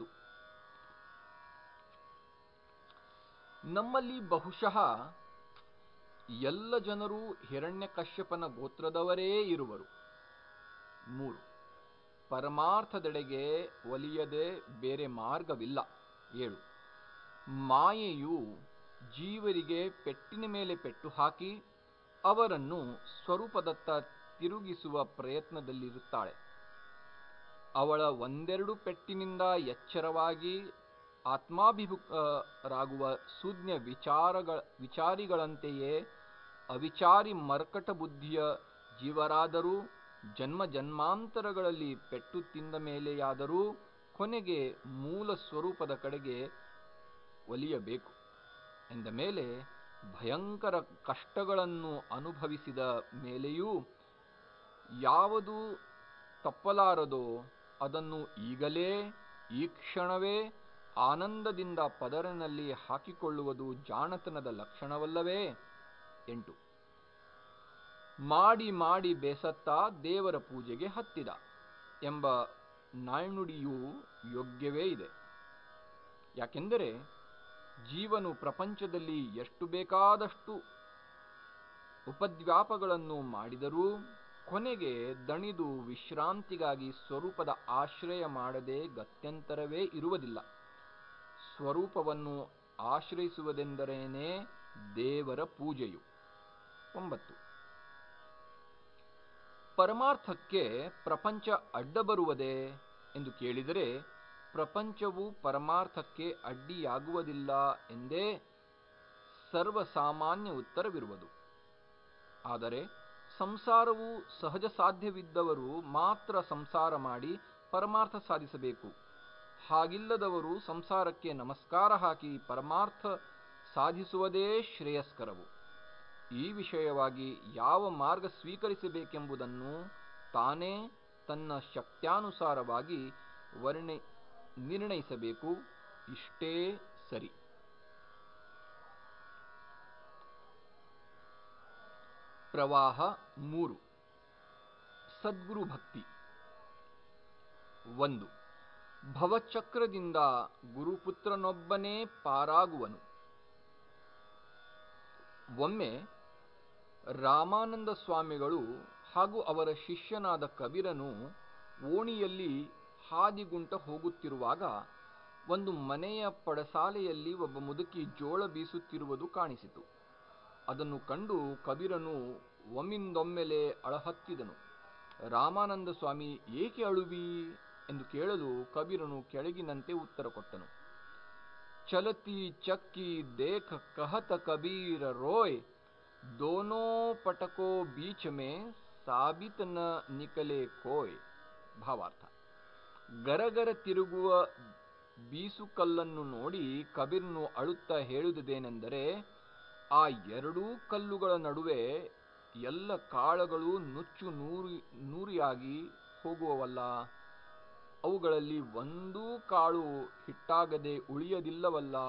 A: ನಮ್ಮಲ್ಲಿ ಬಹುಶಃ ಎಲ್ಲ ಜನರು ಹಿರಣ್ಯಕಶ್ಯಪನ ಗೋತ್ರದವರೇ ಇರುವರು ಮೂರು ಪರಮಾರ್ಥದೆಡೆಗೆ ಒಲಿಯದೆ ಬೇರೆ ಮಾರ್ಗವಿಲ್ಲ ಏಳು ಮಾಯೆಯು ಜೀವರಿಗೆ ಪೆಟ್ಟಿನ ಮೇಲೆ ಪೆಟ್ಟು ಹಾಕಿ ಅವರನ್ನು ಸ್ವರೂಪದತ್ತ ತಿರುಗಿಸುವ ಪ್ರಯತ್ನದಲ್ಲಿರುತ್ತಾಳೆ ಅವಳ ಒಂದೆರಡು ಪೆಟ್ಟಿನಿಂದ ಎಚ್ಚರವಾಗಿ ಆತ್ಮಾಭಿಮುಖರಾಗುವ ಸೂಜ್ಞ ವಿಚಾರಗಳ ವಿಚಾರಿಗಳಂತೆಯೇ ಅವಿಚಾರಿ ಮರ್ಕಟ ಬುದ್ಧಿಯ ಜೀವರಾದರೂ ಜನ್ಮ ಜನ್ಮಾಂತರಗಳಲ್ಲಿ ಪೆಟ್ಟು ತಿಂದ ಮೇಲೆಯಾದರೂ ಕೊನೆಗೆ ಮೂಲ ಸ್ವರೂಪದ ಕಡೆಗೆ ಒಲಿಯಬೇಕು ಎಂದ ಮೇಲೆ ಭಯಂಕರ ಕಷ್ಟಗಳನ್ನು ಅನುಭವಿಸಿದ ಮೇಲೆಯೂ ಯಾವುದು ತಪ್ಪಲಾರದೋ ಅದನ್ನು ಈಗಲೇ ಈ ಕ್ಷಣವೇ ಆನಂದದಿಂದ ಪದರಿನಲ್ಲಿ ಹಾಕಿಕೊಳ್ಳುವುದು ಜಾಣತನದ ಲಕ್ಷಣವಲ್ಲವೇ ಎಂಟು ಮಾಡಿ ಮಾಡಿ ಬೇಸತ್ತ ದೇವರ ಪೂಜೆಗೆ ಹತ್ತಿದ ಎಂಬ ನಾಣ್ಣುಡಿಯೂ ಯೋಗ್ಯವೇ ಇದೆ ಯಾಕೆಂದರೆ ಜೀವನು ಪ್ರಪಂಚದಲ್ಲಿ ಎಷ್ಟು ಬೇಕಾದಷ್ಟು ಉಪದ್ವ್ಯಾಪಗಳನ್ನು ಮಾಡಿದರೂ ಕೊನೆಗೆ ದಣಿದು ವಿಶ್ರಾಂತಿಗಾಗಿ ಸ್ವರೂಪದ ಆಶ್ರಯ ಮಾಡದೆ ಗತ್ಯಂತರವೇ ಇರುವುದಿಲ್ಲ ಸ್ವರೂಪವನ್ನು ಆಶ್ರಯಿಸುವುದೆಂದರೇನೇ ದೇವರ ಪೂಜೆಯು ಒಂಬತ್ತು ಪರಮಾರ್ಥಕ್ಕೆ ಪ್ರಪಂಚ ಅಡ್ಡ ಬರುವುದೇ ಎಂದು ಕೇಳಿದರೆ ಪ್ರಪಂಚವು ಪರಮಾರ್ಥಕ್ಕೆ ಅಡ್ಡಿಯಾಗುವುದಿಲ್ಲ ಎಂದೇ ಸರ್ವಸಾಮಾನ್ಯ ಉತ್ತರವಿರುವುದು ಆದರೆ ಸಂಸಾರವು ಸಹಜ ಸಾಧ್ಯವಿದ್ದವರು ಮಾತ್ರ ಸಂಸಾರ ಮಾಡಿ ಪರಮಾರ್ಥ ಸಾಧಿಸಬೇಕು ಹಾಗಿಲ್ಲದವರು ಸಂಸಾರಕ್ಕೆ ನಮಸ್ಕಾರ ಹಾಕಿ ಪರಮಾರ್ಥ ಸಾಧಿಸುವುದೇ ಶ್ರೇಯಸ್ಕರವು ಈ ವಿಷಯವಾಗಿ ಯಾವ ಮಾರ್ಗ ಸ್ವೀಕರಿಸಬೇಕೆಂಬುದನ್ನು ತಾನೇ ತನ್ನ ಶಕ್ತ್ಯಾನುಸಾರವಾಗಿ ವರ್ಣಿ ನಿರ್ಣಯಿಸಬೇಕು ಇಷ್ಟೇ ಸರಿ ಪ್ರವಾಹ ಮೂರು ಸದ್ಗುರು ಭಕ್ತಿ ಒಂದು ಭವಚಕ್ರದಿಂದ ಗುರುಪುತ್ರನೊಬ್ಬನೇ ಪಾರಾಗುವನು ಒಮ್ಮೆ ರಾಮಾನಂದ ಸ್ವಾಮಿಗಳು ಹಾಗೂ ಅವರ ಶಿಷ್ಯನಾದ ಕಬೀರನು ಓಣಿಯಲ್ಲಿ ಹಾದಿಗುಂಟ ಹೋಗುತ್ತಿರುವಾಗ ಒಂದು ಮನೆಯ ಪಡಸಾಲೆಯಲ್ಲಿ ಒಬ್ಬ ಮುದುಕಿ ಜೋಳ ಬೀಸುತ್ತಿರುವುದು ಕಾಣಿಸಿತು ಅದನ್ನು ಕಂಡು ಕಬೀರನು ಒಮ್ಮಿಂದೊಮ್ಮೆಲೆ ಅಳಹತ್ತಿದನು ರಾಮಾನಂದ ಸ್ವಾಮಿ ಏಕೆ ಅಳುವಿ ಎಂದು ಕೇಳಲು ಕಬೀರನು ಕೆಳಗಿನಂತೆ ಉತ್ತರ ಕೊಟ್ಟನು ಚಲತಿ ಚಕ್ಕಿ ದೇಖ ಕಹತ ಕಬೀರ ರೋಯ್ ದೋನೋ ಪಟಕೋ ಬೀಚ ಮೇ ಸಾಬಿತ ನ ನಿಕಲೆ ಕೋಯ್ ಭಾವಾರ್ಥ ಗರಗರ ತಿರುಗುವ ಬೀಸುಕಲ್ಲನ್ನು ನೋಡಿ ಕಬೀರ್ನು ಅಳುತ್ತಾ ಹೇಳುವುದೇನೆಂದರೆ ಆ ಎರಡೂ ಕಲ್ಲುಗಳ ನಡುವೆ ಎಲ್ಲ ಕಾಳಗಳು ನುಚ್ಚು ನೂರಿ ನೂರಿಯಾಗಿ ಹೋಗುವವಲ್ಲ ಅವುಗಳಲ್ಲಿ ಒಂದೂ ಕಾಳು ಹಿಟ್ಟಾಗದೆ ಉಳಿಯದಿಲ್ಲವಲ್ಲ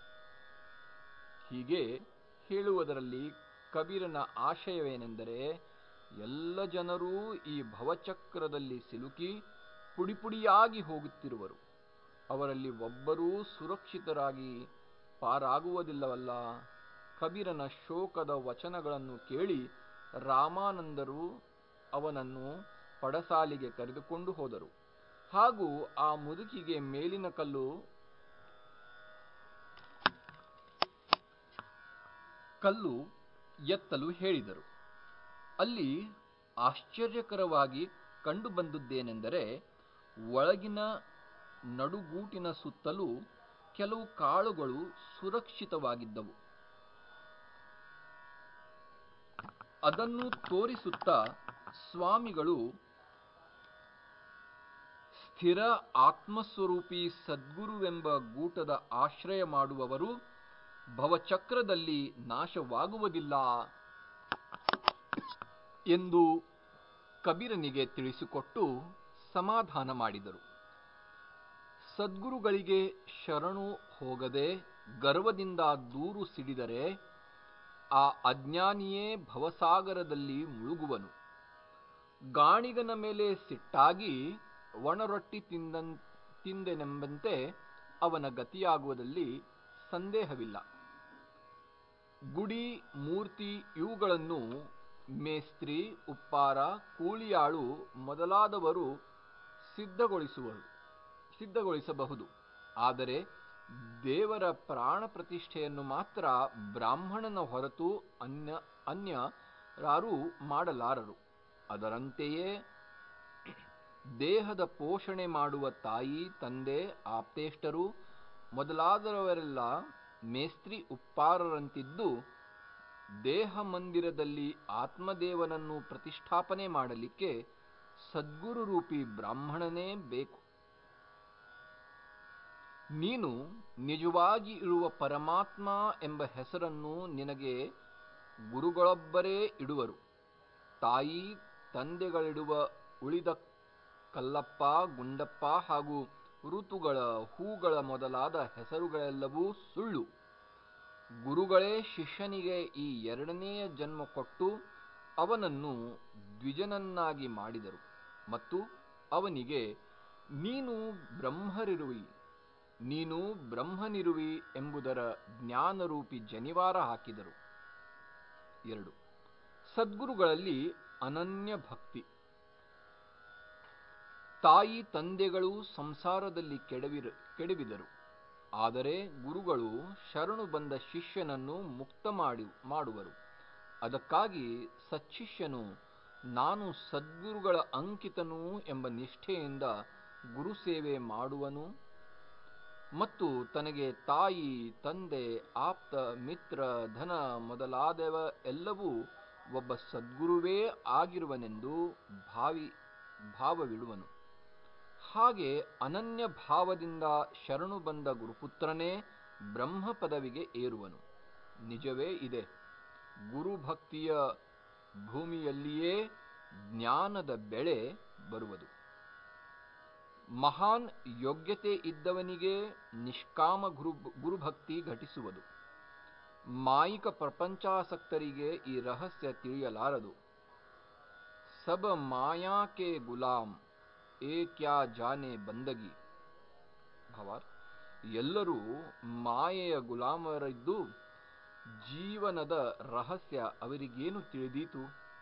A: ಹೀಗೆ ಹೇಳುವುದರಲ್ಲಿ ಕಬೀರನ ಆಶಯವೇನೆಂದರೆ ಎಲ್ಲ ಜನರೂ ಈ ಭವಚಕ್ರದಲ್ಲಿ ಸಿಲುಕಿ ಪುಡಿಪುಡಿಯಾಗಿ ಹೋಗುತ್ತಿರುವರು ಅವರಲ್ಲಿ ಒಬ್ಬರೂ ಸುರಕ್ಷಿತರಾಗಿ ಪಾರಾಗುವುದಿಲ್ಲವಲ್ಲ ಕಬೀರನ ಶೋಕದ ವಚನಗಳನ್ನು ಕೇಳಿ ರಾಮಾನಂದರು ಅವನನ್ನು ಪಡಸಾಲಿಗೆ ಕರೆದುಕೊಂಡು ಹೋದರು ಹಾಗೂ ಆ ಮುದುಕಿಗೆ ಮೇಲಿನ ಕಲ್ಲು ಕಲ್ಲು ಎತ್ತಲು ಹೇಳಿದರು ಅಲ್ಲಿ ಆಶ್ಚರ್ಯಕರವಾಗಿ ಕಂಡುಬಂದುದೇನೆಂದರೆ ಒಳಗಿನ ನಡುಗೂಟಿನ ಸುತ್ತಲೂ ಕೆಲವು ಕಾಳುಗಳು ಸುರಕ್ಷಿತವಾಗಿದ್ದವು ಅದನ್ನು ತೋರಿಸುತ್ತಾ ಸ್ವಾಮಿಗಳು ಸ್ಥಿರ ಆತ್ಮಸ್ವರೂಪಿ ಸದ್ಗುರುವೆಂಬ ಗೂಟದ ಆಶ್ರಯ ಮಾಡುವವರು ಭವಚಕ್ರದಲ್ಲಿ ನಾಶವಾಗುವುದಿಲ್ಲ ಎಂದು ಕಬೀರನಿಗೆ ತಿಳಿಸಿಕೊಟ್ಟು ಸಮಾಧಾನ ಮಾಡಿದರು ಸದ್ಗುರುಗಳಿಗೆ ಶರಣು ಹೋಗದೆ ಗರ್ವದಿಂದ ದೂರು ಸಿಡಿದರೆ ಆ ಅಜ್ಞಾನಿಯೇ ಭವಸಾಗರದಲ್ಲಿ ಮುಳುಗುವನು ಗಾಣಿಗನ ಮೇಲೆ ಸಿಟ್ಟಾಗಿ ಒಣರೊಟ್ಟಿ ತಿಂದನ್ ತಿಂದೆನೆಂಬಂತೆ ಅವನ ಗತಿಯಾಗುವುದಲ್ಲಿ ಸಂದೇಹವಿಲ್ಲ ಗುಡಿ ಮೂರ್ತಿ ಇವುಗಳನ್ನು ಮೇಸ್ತ್ರಿ ಉಪ್ಪಾರ ಕೂಲಿಯಾಳು ಮೊದಲಾದವರು ಸಿದ್ಧಗೊಳಿಸುವರು ಸಿದ್ಧಗೊಳಿಸಬಹುದು ಆದರೆ ದೇವರ ಪ್ರಾಣ ಪ್ರತಿಷ್ಠೆಯನ್ನು ಮಾತ್ರ ಬ್ರಾಹ್ಮಣನ ಹೊರತು ಅನ್ಯ ಅನ್ಯರಾರೂ ಮಾಡಲಾರರು ಅದರಂತೆಯೇ ದೇಹದ ಪೋಷಣೆ ಮಾಡುವ ತಾಯಿ ತಂದೆ ಆಪ್ತೇಷ್ಟರು ಮೊದಲಾದವರೆಲ್ಲ ಮೇಸ್ತ್ರಿ ಉಪ್ಪಾರರಂತಿದ್ದು ದೇಹ ಮಂದಿರದಲ್ಲಿ ಆತ್ಮದೇವನನ್ನು ಪ್ರತಿಷ್ಠಾಪನೆ ಮಾಡಲಿಕ್ಕೆ ಸದ್ಗುರು ರೂಪಿ ಬ್ರಾಹ್ಮಣನೇ ಬೇಕು ನೀನು ನಿಜವಾಗಿ ಇರುವ ಪರಮಾತ್ಮ ಎಂಬ ಹೆಸರನ್ನು ನಿನಗೆ ಗುರುಗಳೊಬ್ಬರೇ ಇಡುವರು ತಾಯಿ ತಂದೆಗಳಿಡುವ ಉಳಿದ ಕಲ್ಲಪ್ಪ ಗುಂಡಪ್ಪ ಹಾಗೂ ಋತುಗಳ ಹೂಗಳ ಮೊದಲಾದ ಹೆಸರುಗಳೆಲ್ಲವೂ ಸುಳ್ಳು ಗುರುಗಳೇ ಶಿಷ್ಯನಿಗೆ ಈ ಎರಡನೆಯ ಜನ್ಮ ಕೊಟ್ಟು ಅವನನ್ನು ದ್ವಿಜನನ್ನಾಗಿ ಮಾಡಿದರು ಮತ್ತು ಅವನಿಗೆ ನೀನು ಬ್ರಹ್ಮರಿರುವಿ ನೀನು ಬ್ರಹ್ಮನಿರುವಿ ಎಂಬುದರ ಜ್ಞಾನರೂಪಿ ಜನಿವಾರ ಹಾಕಿದರು ಎರಡು ಸದ್ಗುರುಗಳಲ್ಲಿ ಅನನ್ಯ ಭಕ್ತಿ ತಾಯಿ ತಂದೆಗಳು ಸಂಸಾರದಲ್ಲಿ ಕೆಡವಿರ ಕೆಡವಿದರು ಆದರೆ ಗುರುಗಳು ಶರಣು ಬಂದ ಶಿಷ್ಯನನ್ನು ಮುಕ್ತ ಮಾಡಿ ಮಾಡುವರು ಅದಕ್ಕಾಗಿ ಸಚ್ಚಿಷ್ಯನು ನಾನು ಸದ್ಗುರುಗಳ ಅಂಕಿತನು ಎಂಬ ನಿಷ್ಠೆಯಿಂದ ಗುರು ಸೇವೆ ಮಾಡುವನು ಮತ್ತು ತನಗೆ ತಾಯಿ ತಂದೆ ಆಪ್ತ ಮಿತ್ರ ಧನ ಮೊದಲಾದವ ಎಲ್ಲವೂ ಒಬ್ಬ ಸದ್ಗುರುವೇ ಆಗಿರುವನೆಂದು ಭಾವಿ ಭಾವವಿಡುವನು ಹಾಗೆ ಅನನ್ಯ ಭಾವದಿಂದ ಶರಣು ಬಂದ ಗುರುಪುತ್ರನೇ ಬ್ರಹ್ಮ ಪದವಿಗೆ ಏರುವನು ನಿಜವೇ ಇದೆ ಗುರುಭಕ್ತಿಯ ಭೂಮಿಯಲ್ಲಿಯೇ ಜ್ಞಾನದ ಬೆಳೆ ಬರುವುದು ಮಹಾನ್ ಯೋಗ್ಯತೆ ಇದ್ದವನಿಗೆ ನಿಷ್ಕಾಮ ಗುರು ಗುರುಭಕ್ತಿ ಘಟಿಸುವುದು ಮಾಯಿಕ ಪ್ರಪಂಚಾಸಕ್ತರಿಗೆ ಈ ರಹಸ್ಯ ತಿಳಿಯಲಾರದು ಸಬ ಮಾಯಾ ಕೆ ಗುಲಾಮ್ ಏ ಕ್ಯಾ ಜಾನೆ ಬಂದಗಿ ಭವಾರ್ ಎಲ್ಲರೂ ಮಾಯೆಯ ಗುಲಾಮರಿದ್ದು ಜೀವನದ ರಹಸ್ಯ ಅವರಿಗೇನು ತಿಳಿದೀತು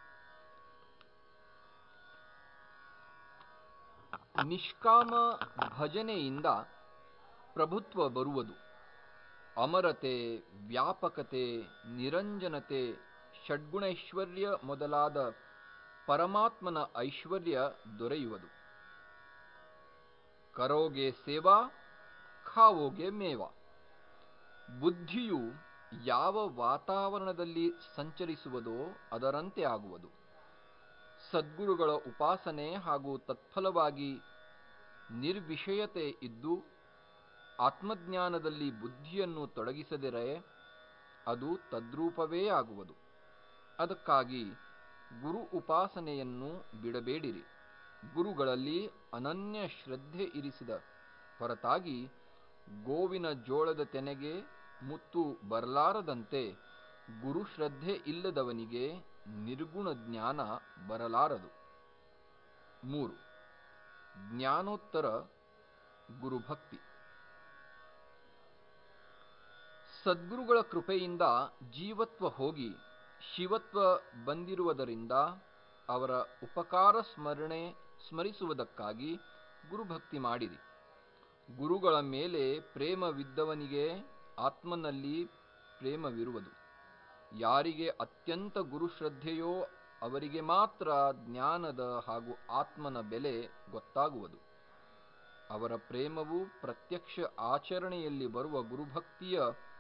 A: ನಿಷ್ಕಾಮ ಭಜನೆಯಿಂದ ಪ್ರಭುತ್ವ ಬರುವುದು ಅಮರತೆ ವ್ಯಾಪಕತೆ ನಿರಂಜನತೆ ಷಡ್ಗುಣೈಶ್ವರ್ಯ ಮೊದಲಾದ ಪರಮಾತ್ಮನ ಐಶ್ವರ್ಯ ದೊರೆಯುವುದು ಕರೋಗೆ ಸೇವಾ ಖಾವೋಗೆ ಮೇವ ಬುದ್ಧಿಯು ಯಾವ ವಾತಾವರಣದಲ್ಲಿ ಸಂಚರಿಸುವುದೋ ಅದರಂತೆ ಆಗುವುದು ಸದ್ಗುರುಗಳ ಉಪಾಸನೆ ಹಾಗೂ ತತ್ಫಲವಾಗಿ ನಿರ್ವಿಷಯತೆ ಇದ್ದು ಆತ್ಮಜ್ಞಾನದಲ್ಲಿ ಬುದ್ಧಿಯನ್ನು ತೊಡಗಿಸದಿರೆ ಅದು ತದ್ರೂಪವೇ ಆಗುವುದು ಅದಕ್ಕಾಗಿ ಗುರು ಉಪಾಸನೆಯನ್ನು ಬಿಡಬೇಡಿರಿ ಗುರುಗಳಲ್ಲಿ ಅನನ್ಯ ಶ್ರದ್ಧೆ ಇರಿಸಿದ ಹೊರತಾಗಿ ಗೋವಿನ ಜೋಳದ ತೆನೆಗೆ ಮುತ್ತು ಬರಲಾರದಂತೆ ಗುರು ಶ್ರದ್ಧೆ ಇಲ್ಲದವನಿಗೆ ನಿರ್ಗುಣ ಜ್ಞಾನ ಬರಲಾರದು ಮೂರು ಜ್ಞಾನೋತ್ತರ ಗುರುಭಕ್ತಿ ಸದ್ಗುರುಗಳ ಕೃಪೆಯಿಂದ ಜೀವತ್ವ ಹೋಗಿ ಶಿವತ್ವ ಬಂದಿರುವುದರಿಂದ ಅವರ ಉಪಕಾರ ಸ್ಮರಣೆ ಸ್ಮರಿಸುವುದಕ್ಕಾಗಿ ಗುರುಭಕ್ತಿ ಮಾಡಿರಿ ಗುರುಗಳ ಮೇಲೆ ಪ್ರೇಮವಿದ್ದವನಿಗೆ ಆತ್ಮನಲ್ಲಿ ಪ್ರೇಮವಿರುವುದು ಯಾರಿಗೆ ಅತ್ಯಂತ ಗುರುಶ್ರದ್ಧೆಯೋ ಅವರಿಗೆ ಮಾತ್ರ ಜ್ಞಾನದ ಹಾಗೂ ಆತ್ಮನ ಬೆಲೆ ಗೊತ್ತಾಗುವುದು ಅವರ ಪ್ರೇಮವು ಪ್ರತ್ಯಕ್ಷ ಆಚರಣೆಯಲ್ಲಿ ಬರುವ ಗುರುಭಕ್ತಿಯ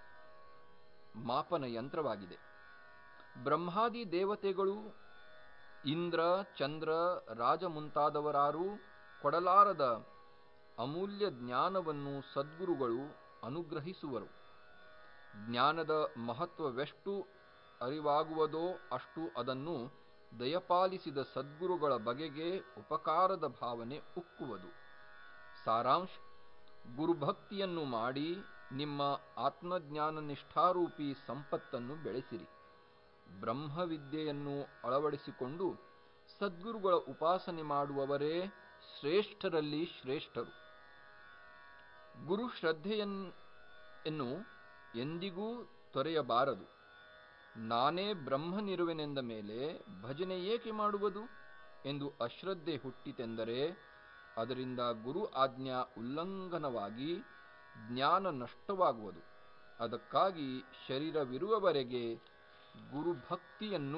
A: ಮಾಪನ ಯಂತ್ರವಾಗಿದೆ ಬ್ರಹ್ಮಾದಿ ದೇವತೆಗಳು ಇಂದ್ರ ಚಂದ್ರ ರಾಜ ಮುಂತಾದವರಾರೂ ಕೊಡಲಾರದ ಅಮೂಲ್ಯ ಜ್ಞಾನವನ್ನು ಸದ್ಗುರುಗಳು ಅನುಗ್ರಹಿಸುವರು ಜ್ಞಾನದ ಮಹತ್ವವೆಷ್ಟು ಅರಿವಾಗುವುದೋ ಅಷ್ಟು ಅದನ್ನು ದಯಪಾಲಿಸಿದ ಸದ್ಗುರುಗಳ ಬಗೆಗೆ ಉಪಕಾರದ ಭಾವನೆ ಉಕ್ಕುವುದು ಸಾರಾಂಶ ಗುರುಭಕ್ತಿಯನ್ನು ಮಾಡಿ ನಿಮ್ಮ ಆತ್ಮಜ್ಞಾನ ನಿಷ್ಠಾರೂಪಿ ಸಂಪತ್ತನ್ನು ಬೆಳೆಸಿರಿ ಬ್ರಹ್ಮವಿದ್ಯೆಯನ್ನು ಅಳವಡಿಸಿಕೊಂಡು ಸದ್ಗುರುಗಳ ಉಪಾಸನೆ ಮಾಡುವವರೇ ಶ್ರೇಷ್ಠರಲ್ಲಿ ಶ್ರೇಷ್ಠರು ಗುರು ಶ್ರದ್ಧೆಯನ್ನು ಎಂದಿಗೂ ತೊರೆಯಬಾರದು ನಾನೇ ಬ್ರಹ್ಮನಿರುವೆನೆಂದ ಮೇಲೆ ಭಜನೆ ಏಕೆ ಮಾಡುವುದು ಎಂದು ಅಶ್ರದ್ಧೆ ಹುಟ್ಟಿತೆಂದರೆ ಅದರಿಂದ ಗುರು ಆಜ್ಞಾ ಉಲ್ಲಂಘನವಾಗಿ ಜ್ಞಾನ ನಷ್ಟವಾಗುವುದು ಅದಕ್ಕಾಗಿ ಶರೀರವಿರುವವರೆಗೆ ಗುರುಭಕ್ತಿಯನ್ನು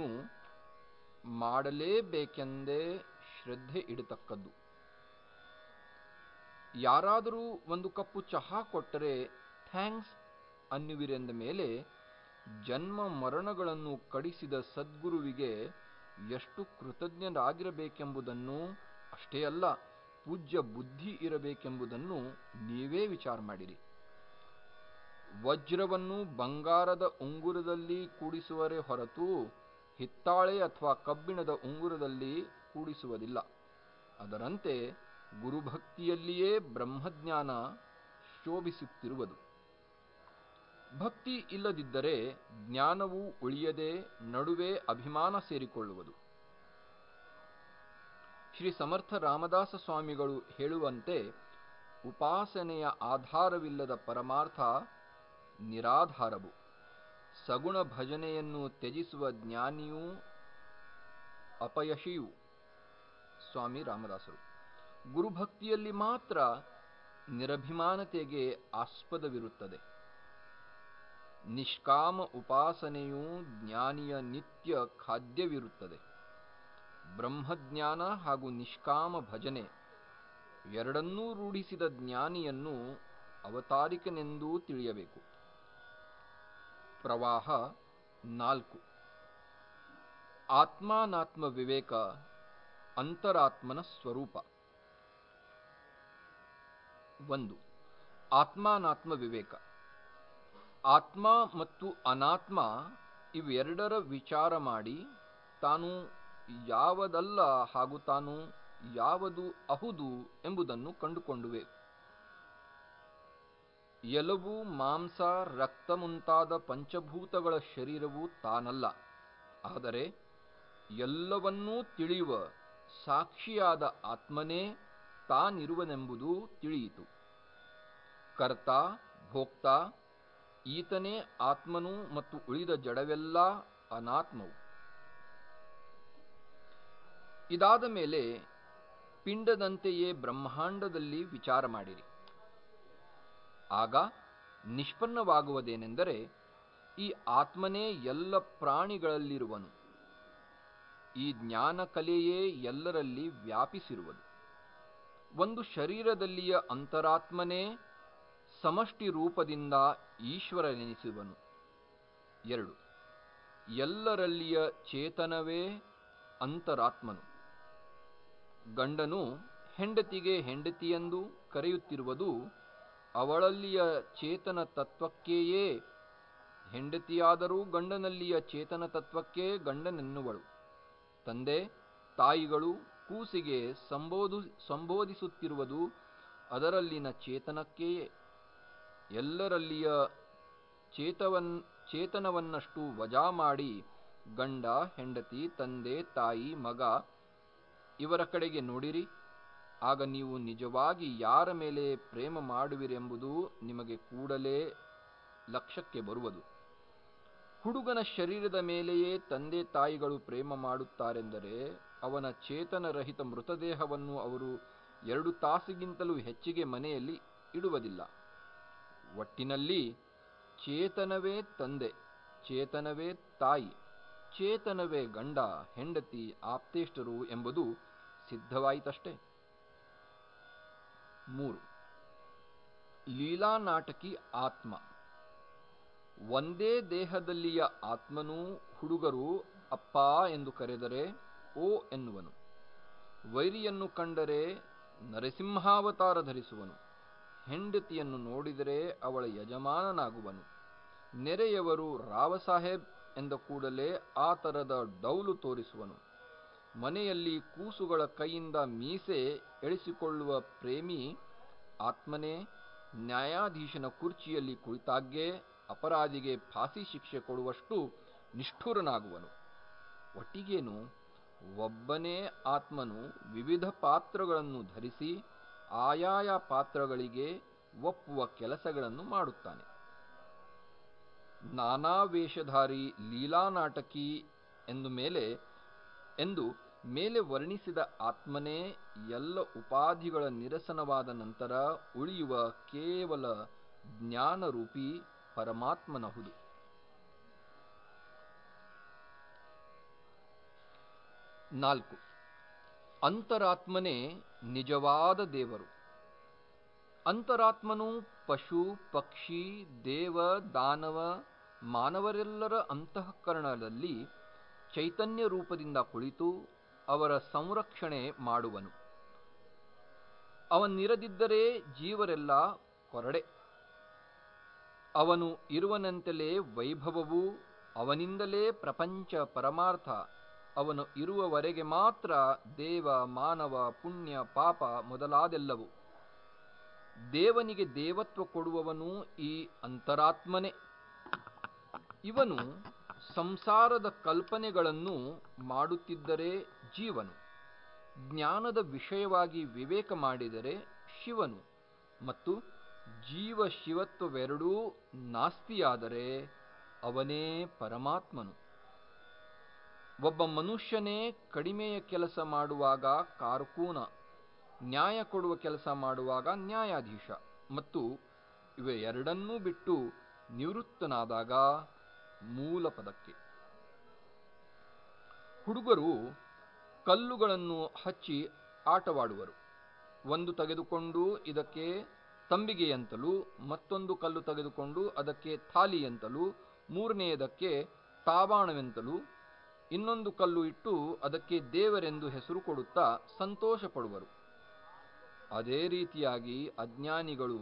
A: ಮಾಡಲೇಬೇಕೆಂದೇ ಶ್ರದ್ಧೆ ಇಡತಕ್ಕದ್ದು ಯಾರಾದರೂ ಒಂದು ಕಪ್ಪು ಚಹಾ ಕೊಟ್ಟರೆ ಥ್ಯಾಂಕ್ಸ್ ಅನ್ನುವಿರೆಂದ ಮೇಲೆ ಜನ್ಮ ಮರಣಗಳನ್ನು ಕಡಿಸಿದ ಸದ್ಗುರುವಿಗೆ ಎಷ್ಟು ಕೃತಜ್ಞರಾಗಿರಬೇಕೆಂಬುದನ್ನು ಅಷ್ಟೇ ಅಲ್ಲ ಪೂಜ್ಯ ಬುದ್ಧಿ ಇರಬೇಕೆಂಬುದನ್ನು ನೀವೇ ವಿಚಾರ ಮಾಡಿರಿ ವಜ್ರವನ್ನು ಬಂಗಾರದ ಉಂಗುರದಲ್ಲಿ ಕೂಡಿಸುವರೇ ಹೊರತು ಹಿತ್ತಾಳೆ ಅಥವಾ ಕಬ್ಬಿಣದ ಉಂಗುರದಲ್ಲಿ ಕೂಡಿಸುವುದಿಲ್ಲ ಅದರಂತೆ ಗುರುಭಕ್ತಿಯಲ್ಲಿಯೇ ಬ್ರಹ್ಮಜ್ಞಾನ ಶೋಭಿಸುತ್ತಿರುವುದು ಭಕ್ತಿ ಇಲ್ಲದಿದ್ದರೆ ಜ್ಞಾನವು ಉಳಿಯದೆ ನಡುವೆ ಅಭಿಮಾನ ಸೇರಿಕೊಳ್ಳುವುದು ಶ್ರೀ ಸಮರ್ಥ ರಾಮದಾಸ ಸ್ವಾಮಿಗಳು ಹೇಳುವಂತೆ ಉಪಾಸನೆಯ ಆಧಾರವಿಲ್ಲದ ಪರಮಾರ್ಥ ನಿರಾಧಾರವು ಸಗುಣ ಭಜನೆಯನ್ನು ತ್ಯಜಿಸುವ ಜ್ಞಾನಿಯೂ ಅಪಯಶಿಯು ಸ್ವಾಮಿ ರಾಮದಾಸರು ಗುರುಭಕ್ತಿಯಲ್ಲಿ ಮಾತ್ರ ನಿರಭಿಮಾನತೆಗೆ ಆಸ್ಪದವಿರುತ್ತದೆ ನಿಷ್ಕಾಮ ಉಪಾಸನೆಯು ಜ್ಞಾನಿಯ ನಿತ್ಯ ಖಾದ್ಯವಿರುತ್ತದೆ ಬ್ರಹ್ಮಜ್ಞಾನ ಹಾಗೂ ನಿಷ್ಕಾಮ ಭಜನೆ ಎರಡನ್ನೂ ರೂಢಿಸಿದ ಜ್ಞಾನಿಯನ್ನು ಅವತಾರಿಕನೆಂದೂ ತಿಳಿಯಬೇಕು ಪ್ರವಾಹ ನಾಲ್ಕು ಆತ್ಮಾನಾತ್ಮ ವಿವೇಕ ಅಂತರಾತ್ಮನ ಸ್ವರೂಪ ಒಂದು ಆತ್ಮಾನಾತ್ಮ ವಿವೇಕ ಆತ್ಮ ಮತ್ತು ಅನಾತ್ಮ ಇವೆರಡರ ವಿಚಾರ ಮಾಡಿ ತಾನು ಯಾವದಲ್ಲ ಹಾಗೂ ತಾನು ಯಾವುದು ಅಹುದು ಎಂಬುದನ್ನು ಕಂಡುಕೊಂಡುವೆ ಎಲುಬು ಮಾಂಸ ರಕ್ತ ಮುಂತಾದ ಪಂಚಭೂತಗಳ ಶರೀರವು ತಾನಲ್ಲ ಆದರೆ ಎಲ್ಲವನ್ನೂ ತಿಳಿಯುವ ಸಾಕ್ಷಿಯಾದ ಆತ್ಮನೇ ತಾನಿರುವನೆಂಬುದು ತಿಳಿಯಿತು ಕರ್ತ ಭೋಕ್ತ ಈತನೇ ಆತ್ಮನು ಮತ್ತು ಉಳಿದ ಜಡವೆಲ್ಲ ಅನಾತ್ಮವು ಇದಾದ ಮೇಲೆ ಪಿಂಡದಂತೆಯೇ ಬ್ರಹ್ಮಾಂಡದಲ್ಲಿ ವಿಚಾರ ಮಾಡಿರಿ ಆಗ ನಿಷ್ಪನ್ನವಾಗುವುದೇನೆಂದರೆ ಈ ಆತ್ಮನೇ ಎಲ್ಲ ಪ್ರಾಣಿಗಳಲ್ಲಿರುವನು ಈ ಜ್ಞಾನ ಕಲೆಯೇ ಎಲ್ಲರಲ್ಲಿ ವ್ಯಾಪಿಸಿರುವುದು ಒಂದು ಶರೀರದಲ್ಲಿಯ ಅಂತರಾತ್ಮನೇ ಸಮಷ್ಟಿ ರೂಪದಿಂದ ಈಶ್ವರನೆನಿಸುವನು ಎರಡು ಎಲ್ಲರಲ್ಲಿಯ ಚೇತನವೇ ಅಂತರಾತ್ಮನು ಗಂಡನು ಹೆಂಡತಿಗೆ ಹೆಂಡತಿಯೆಂದು ಕರೆಯುತ್ತಿರುವುದು ಅವಳಲ್ಲಿಯ ಚೇತನ ತತ್ವಕ್ಕೆಯೇ ಹೆಂಡತಿಯಾದರೂ ಗಂಡನಲ್ಲಿಯ ಚೇತನ ತತ್ವಕ್ಕೆ ಗಂಡನೆನ್ನುವಳು ತಂದೆ ತಾಯಿಗಳು ಕೂಸಿಗೆ ಸಂಬೋಧು ಸಂಬೋಧಿಸುತ್ತಿರುವುದು ಅದರಲ್ಲಿನ ಚೇತನಕ್ಕೆಯೇ ಎಲ್ಲರಲ್ಲಿಯ ಚೇತವನ್ ಚೇತನವನ್ನಷ್ಟು ವಜಾ ಮಾಡಿ ಗಂಡ ಹೆಂಡತಿ ತಂದೆ ತಾಯಿ ಮಗ ಇವರ ಕಡೆಗೆ ನೋಡಿರಿ ಆಗ ನೀವು ನಿಜವಾಗಿ ಯಾರ ಮೇಲೆ ಪ್ರೇಮ ಮಾಡುವಿರೆಂಬುದು ನಿಮಗೆ ಕೂಡಲೇ ಲಕ್ಷ್ಯಕ್ಕೆ ಬರುವುದು ಹುಡುಗನ ಶರೀರದ ಮೇಲೆಯೇ ತಂದೆ ತಾಯಿಗಳು ಪ್ರೇಮ ಮಾಡುತ್ತಾರೆಂದರೆ ಅವನ ಚೇತನರಹಿತ ಮೃತದೇಹವನ್ನು ಅವರು ಎರಡು ತಾಸಿಗಿಂತಲೂ ಹೆಚ್ಚಿಗೆ ಮನೆಯಲ್ಲಿ ಇಡುವುದಿಲ್ಲ ಒಟ್ಟಿನಲ್ಲಿ ಚೇತನವೇ ತಂದೆ ಚೇತನವೇ ತಾಯಿ ಚೇತನವೇ ಗಂಡ ಹೆಂಡತಿ ಆಪ್ತೇಷ್ಟರು ಎಂಬುದು ಸಿದ್ಧವಾಯಿತಷ್ಟೇ ಮೂರು ಲೀಲಾನಾಟಕಿ ಆತ್ಮ ಒಂದೇ ದೇಹದಲ್ಲಿಯ ಆತ್ಮನೂ ಹುಡುಗರು ಅಪ್ಪ ಎಂದು ಕರೆದರೆ ಓ ಎನ್ನುವನು ವೈರಿಯನ್ನು ಕಂಡರೆ ನರಸಿಂಹಾವತಾರ ಧರಿಸುವನು ಹೆಂಡತಿಯನ್ನು ನೋಡಿದರೆ ಅವಳ ಯಜಮಾನನಾಗುವನು ನೆರೆಯವರು ರಾವಸಾಹೇಬ್ ಎಂದ ಕೂಡಲೇ ಆ ತರದ ಡೌಲು ತೋರಿಸುವನು ಮನೆಯಲ್ಲಿ ಕೂಸುಗಳ ಕೈಯಿಂದ ಮೀಸೆ ಎಳಿಸಿಕೊಳ್ಳುವ ಪ್ರೇಮಿ ಆತ್ಮನೇ ನ್ಯಾಯಾಧೀಶನ ಕುರ್ಚಿಯಲ್ಲಿ ಕುಳಿತಾಗ್ಗೆ ಅಪರಾಧಿಗೆ ಫಾಸಿ ಶಿಕ್ಷೆ ಕೊಡುವಷ್ಟು ನಿಷ್ಠುರನಾಗುವನು ಒಟ್ಟಿಗೇನು ಒಬ್ಬನೇ ಆತ್ಮನು ವಿವಿಧ ಪಾತ್ರಗಳನ್ನು ಧರಿಸಿ ಆಯಾಯ ಪಾತ್ರಗಳಿಗೆ ಒಪ್ಪುವ ಕೆಲಸಗಳನ್ನು ಮಾಡುತ್ತಾನೆ ನಾನಾ ವೇಷಧಾರಿ ಲೀಲಾನಾಟಕಿ ಎಂದು ಮೇಲೆ ಎಂದು ಮೇಲೆ ವರ್ಣಿಸಿದ ಆತ್ಮನೇ ಎಲ್ಲ ಉಪಾಧಿಗಳ ನಿರಸನವಾದ ನಂತರ ಉಳಿಯುವ ಕೇವಲ ಜ್ಞಾನರೂಪಿ ಪರಮಾತ್ಮನಹುದು ನಾಲ್ಕು ಅಂತರಾತ್ಮನೇ ನಿಜವಾದ ದೇವರು ಅಂತರಾತ್ಮನು ಪಶು ಪಕ್ಷಿ ದೇವ ದಾನವ ಮಾನವರೆಲ್ಲರ ಅಂತಃಕರಣದಲ್ಲಿ ಚೈತನ್ಯ ರೂಪದಿಂದ ಕುಳಿತು ಅವರ ಸಂರಕ್ಷಣೆ ಮಾಡುವನು ಅವನಿರದಿದ್ದರೆ ಜೀವರೆಲ್ಲ ಕೊರಡೆ ಅವನು ಇರುವನಂತೆಲೇ ವೈಭವವು ಅವನಿಂದಲೇ ಪ್ರಪಂಚ ಪರಮಾರ್ಥ ಅವನು ಇರುವವರೆಗೆ ಮಾತ್ರ ದೇವ ಮಾನವ ಪುಣ್ಯ ಪಾಪ ಮೊದಲಾದೆಲ್ಲವು ದೇವನಿಗೆ ದೇವತ್ವ ಕೊಡುವವನು ಈ ಅಂತರಾತ್ಮನೇ ಇವನು ಸಂಸಾರದ ಕಲ್ಪನೆಗಳನ್ನು ಮಾಡುತ್ತಿದ್ದರೆ ಜೀವನು ಜ್ಞಾನದ ವಿಷಯವಾಗಿ ವಿವೇಕ ಮಾಡಿದರೆ ಶಿವನು ಮತ್ತು ಜೀವ ಶಿವತ್ವವೆರಡೂ ನಾಸ್ತಿಯಾದರೆ ಅವನೇ ಪರಮಾತ್ಮನು ಒಬ್ಬ ಮನುಷ್ಯನೇ ಕಡಿಮೆಯ ಕೆಲಸ ಮಾಡುವಾಗ ಕಾರ್ಕೂನ ನ್ಯಾಯ ಕೊಡುವ ಕೆಲಸ ಮಾಡುವಾಗ ನ್ಯಾಯಾಧೀಶ ಮತ್ತು ಇವೆ ಎರಡನ್ನೂ ಬಿಟ್ಟು ನಿವೃತ್ತನಾದಾಗ ಮೂಲ ಪದಕ್ಕೆ ಹುಡುಗರು ಕಲ್ಲುಗಳನ್ನು ಹಚ್ಚಿ ಆಟವಾಡುವರು ಒಂದು ತೆಗೆದುಕೊಂಡು ಇದಕ್ಕೆ ತಂಬಿಗೆ ಅಂತಲೂ ಮತ್ತೊಂದು ಕಲ್ಲು ತೆಗೆದುಕೊಂಡು ಅದಕ್ಕೆ ಥಾಲಿ ಅಂತಲೂ ಮೂರನೆಯದಕ್ಕೆ ತಾಬಾಣವೆಂತಲೂ ಇನ್ನೊಂದು ಕಲ್ಲು ಇಟ್ಟು ಅದಕ್ಕೆ ದೇವರೆಂದು ಹೆಸರು ಕೊಡುತ್ತಾ ಸಂತೋಷ ಪಡುವರು ಅದೇ ರೀತಿಯಾಗಿ ಅಜ್ಞಾನಿಗಳು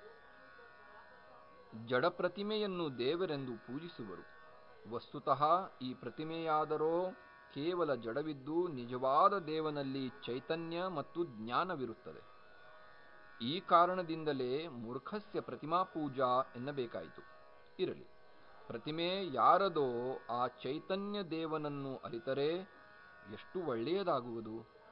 A: ಜಡ ಪ್ರತಿಮೆಯನ್ನು ದೇವರೆಂದು ಪೂಜಿಸುವರು ವಸ್ತುತಃ ಈ ಪ್ರತಿಮೆಯಾದರೋ ಕೇವಲ ಜಡವಿದ್ದು ನಿಜವಾದ ದೇವನಲ್ಲಿ ಚೈತನ್ಯ ಮತ್ತು ಜ್ಞಾನವಿರುತ್ತದೆ ಈ ಕಾರಣದಿಂದಲೇ ಮೂರ್ಖಸ್ಯ ಪ್ರತಿಮಾ ಪೂಜಾ ಎನ್ನಬೇಕಾಯಿತು ಇರಲಿ ಪ್ರತಿಮೆ ಯಾರದೋ ಆ ಚೈತನ್ಯ ದೇವನನ್ನು ಅರಿತರೆ ಎಷ್ಟು ಒಳ್ಳೆಯದಾಗುವುದು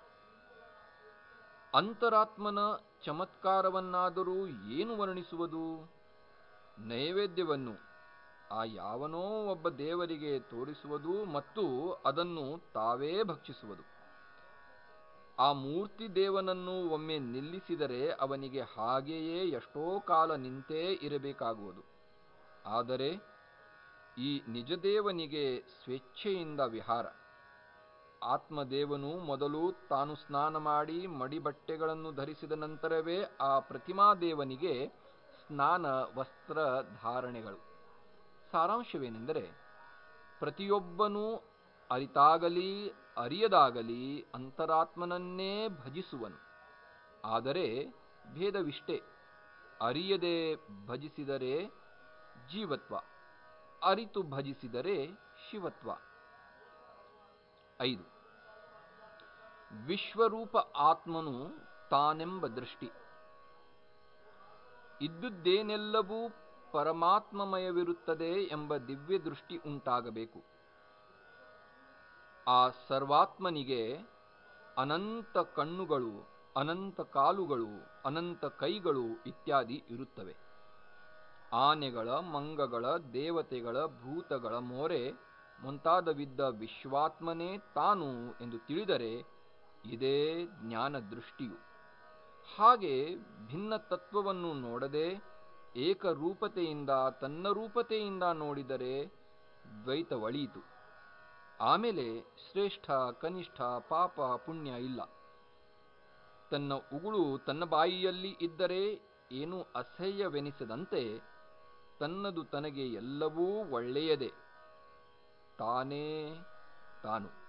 A: ಅಂತರಾತ್ಮನ ಚಮತ್ಕಾರವನ್ನಾದರೂ ಏನು ವರ್ಣಿಸುವುದು ನೈವೇದ್ಯವನ್ನು ಆ ಯಾವನೋ ಒಬ್ಬ ದೇವರಿಗೆ ತೋರಿಸುವುದು ಮತ್ತು ಅದನ್ನು ತಾವೇ ಭಕ್ಷಿಸುವುದು ಆ ಮೂರ್ತಿ ದೇವನನ್ನು ಒಮ್ಮೆ ನಿಲ್ಲಿಸಿದರೆ ಅವನಿಗೆ ಹಾಗೆಯೇ ಎಷ್ಟೋ ಕಾಲ ನಿಂತೇ ಇರಬೇಕಾಗುವುದು ಆದರೆ ಈ ನಿಜದೇವನಿಗೆ ಸ್ವೇಚ್ಛೆಯಿಂದ ವಿಹಾರ ಆತ್ಮದೇವನು ಮೊದಲು ತಾನು ಸ್ನಾನ ಮಾಡಿ ಮಡಿಬಟ್ಟೆಗಳನ್ನು ಧರಿಸಿದ ನಂತರವೇ ಆ ಪ್ರತಿಮಾದೇವನಿಗೆ ಸ್ನಾನ ವಸ್ತ್ರ ಧಾರಣೆಗಳು ಸಾರಾಂಶವೇನೆಂದರೆ ಪ್ರತಿಯೊಬ್ಬನೂ ಅರಿತಾಗಲಿ ಅರಿಯದಾಗಲಿ ಅಂತರಾತ್ಮನನ್ನೇ ಭಜಿಸುವನು ಆದರೆ ಭೇದವಿಷ್ಟೇ ಅರಿಯದೆ ಭಜಿಸಿದರೆ ಜೀವತ್ವ ಅರಿತು ಭಜಿಸಿದರೆ ಶಿವತ್ವ ಐದು ವಿಶ್ವರೂಪ ಆತ್ಮನು ತಾನೆಂಬ ದೃಷ್ಟಿ ಇದ್ದುದ್ದೇನೆಲ್ಲವೂ ಪರಮಾತ್ಮಮಯವಿರುತ್ತದೆ ಎಂಬ ದಿವ್ಯ ದೃಷ್ಟಿ ಉಂಟಾಗಬೇಕು ಆ ಸರ್ವಾತ್ಮನಿಗೆ ಅನಂತ ಕಣ್ಣುಗಳು ಅನಂತ ಕಾಲುಗಳು ಅನಂತ ಕೈಗಳು ಇತ್ಯಾದಿ ಇರುತ್ತವೆ ಆನೆಗಳ ಮಂಗಗಳ ದೇವತೆಗಳ ಭೂತಗಳ ಮೋರೆ ಮುಂತಾದವಿದ್ದ ವಿಶ್ವಾತ್ಮನೇ ತಾನು ಎಂದು ತಿಳಿದರೆ ಇದೇ ಜ್ಞಾನ ದೃಷ್ಟಿಯು ಹಾಗೆ ಭಿನ್ನ ತತ್ವವನ್ನು ನೋಡದೆ ಏಕರೂಪತೆಯಿಂದ ತನ್ನ ರೂಪತೆಯಿಂದ ನೋಡಿದರೆ ದ್ವೈತವಳೀತು ಆಮೇಲೆ ಶ್ರೇಷ್ಠ ಕನಿಷ್ಠ ಪಾಪ ಪುಣ್ಯ ಇಲ್ಲ ತನ್ನ ಉಗುಳು ತನ್ನ ಬಾಯಿಯಲ್ಲಿ ಇದ್ದರೆ ಏನೂ ಅಸಹ್ಯವೆನಿಸದಂತೆ ತನ್ನದು ತನಗೆ ಎಲ್ಲವೂ ಒಳ್ಳೆಯದೇ ತಾನೇ ತಾನು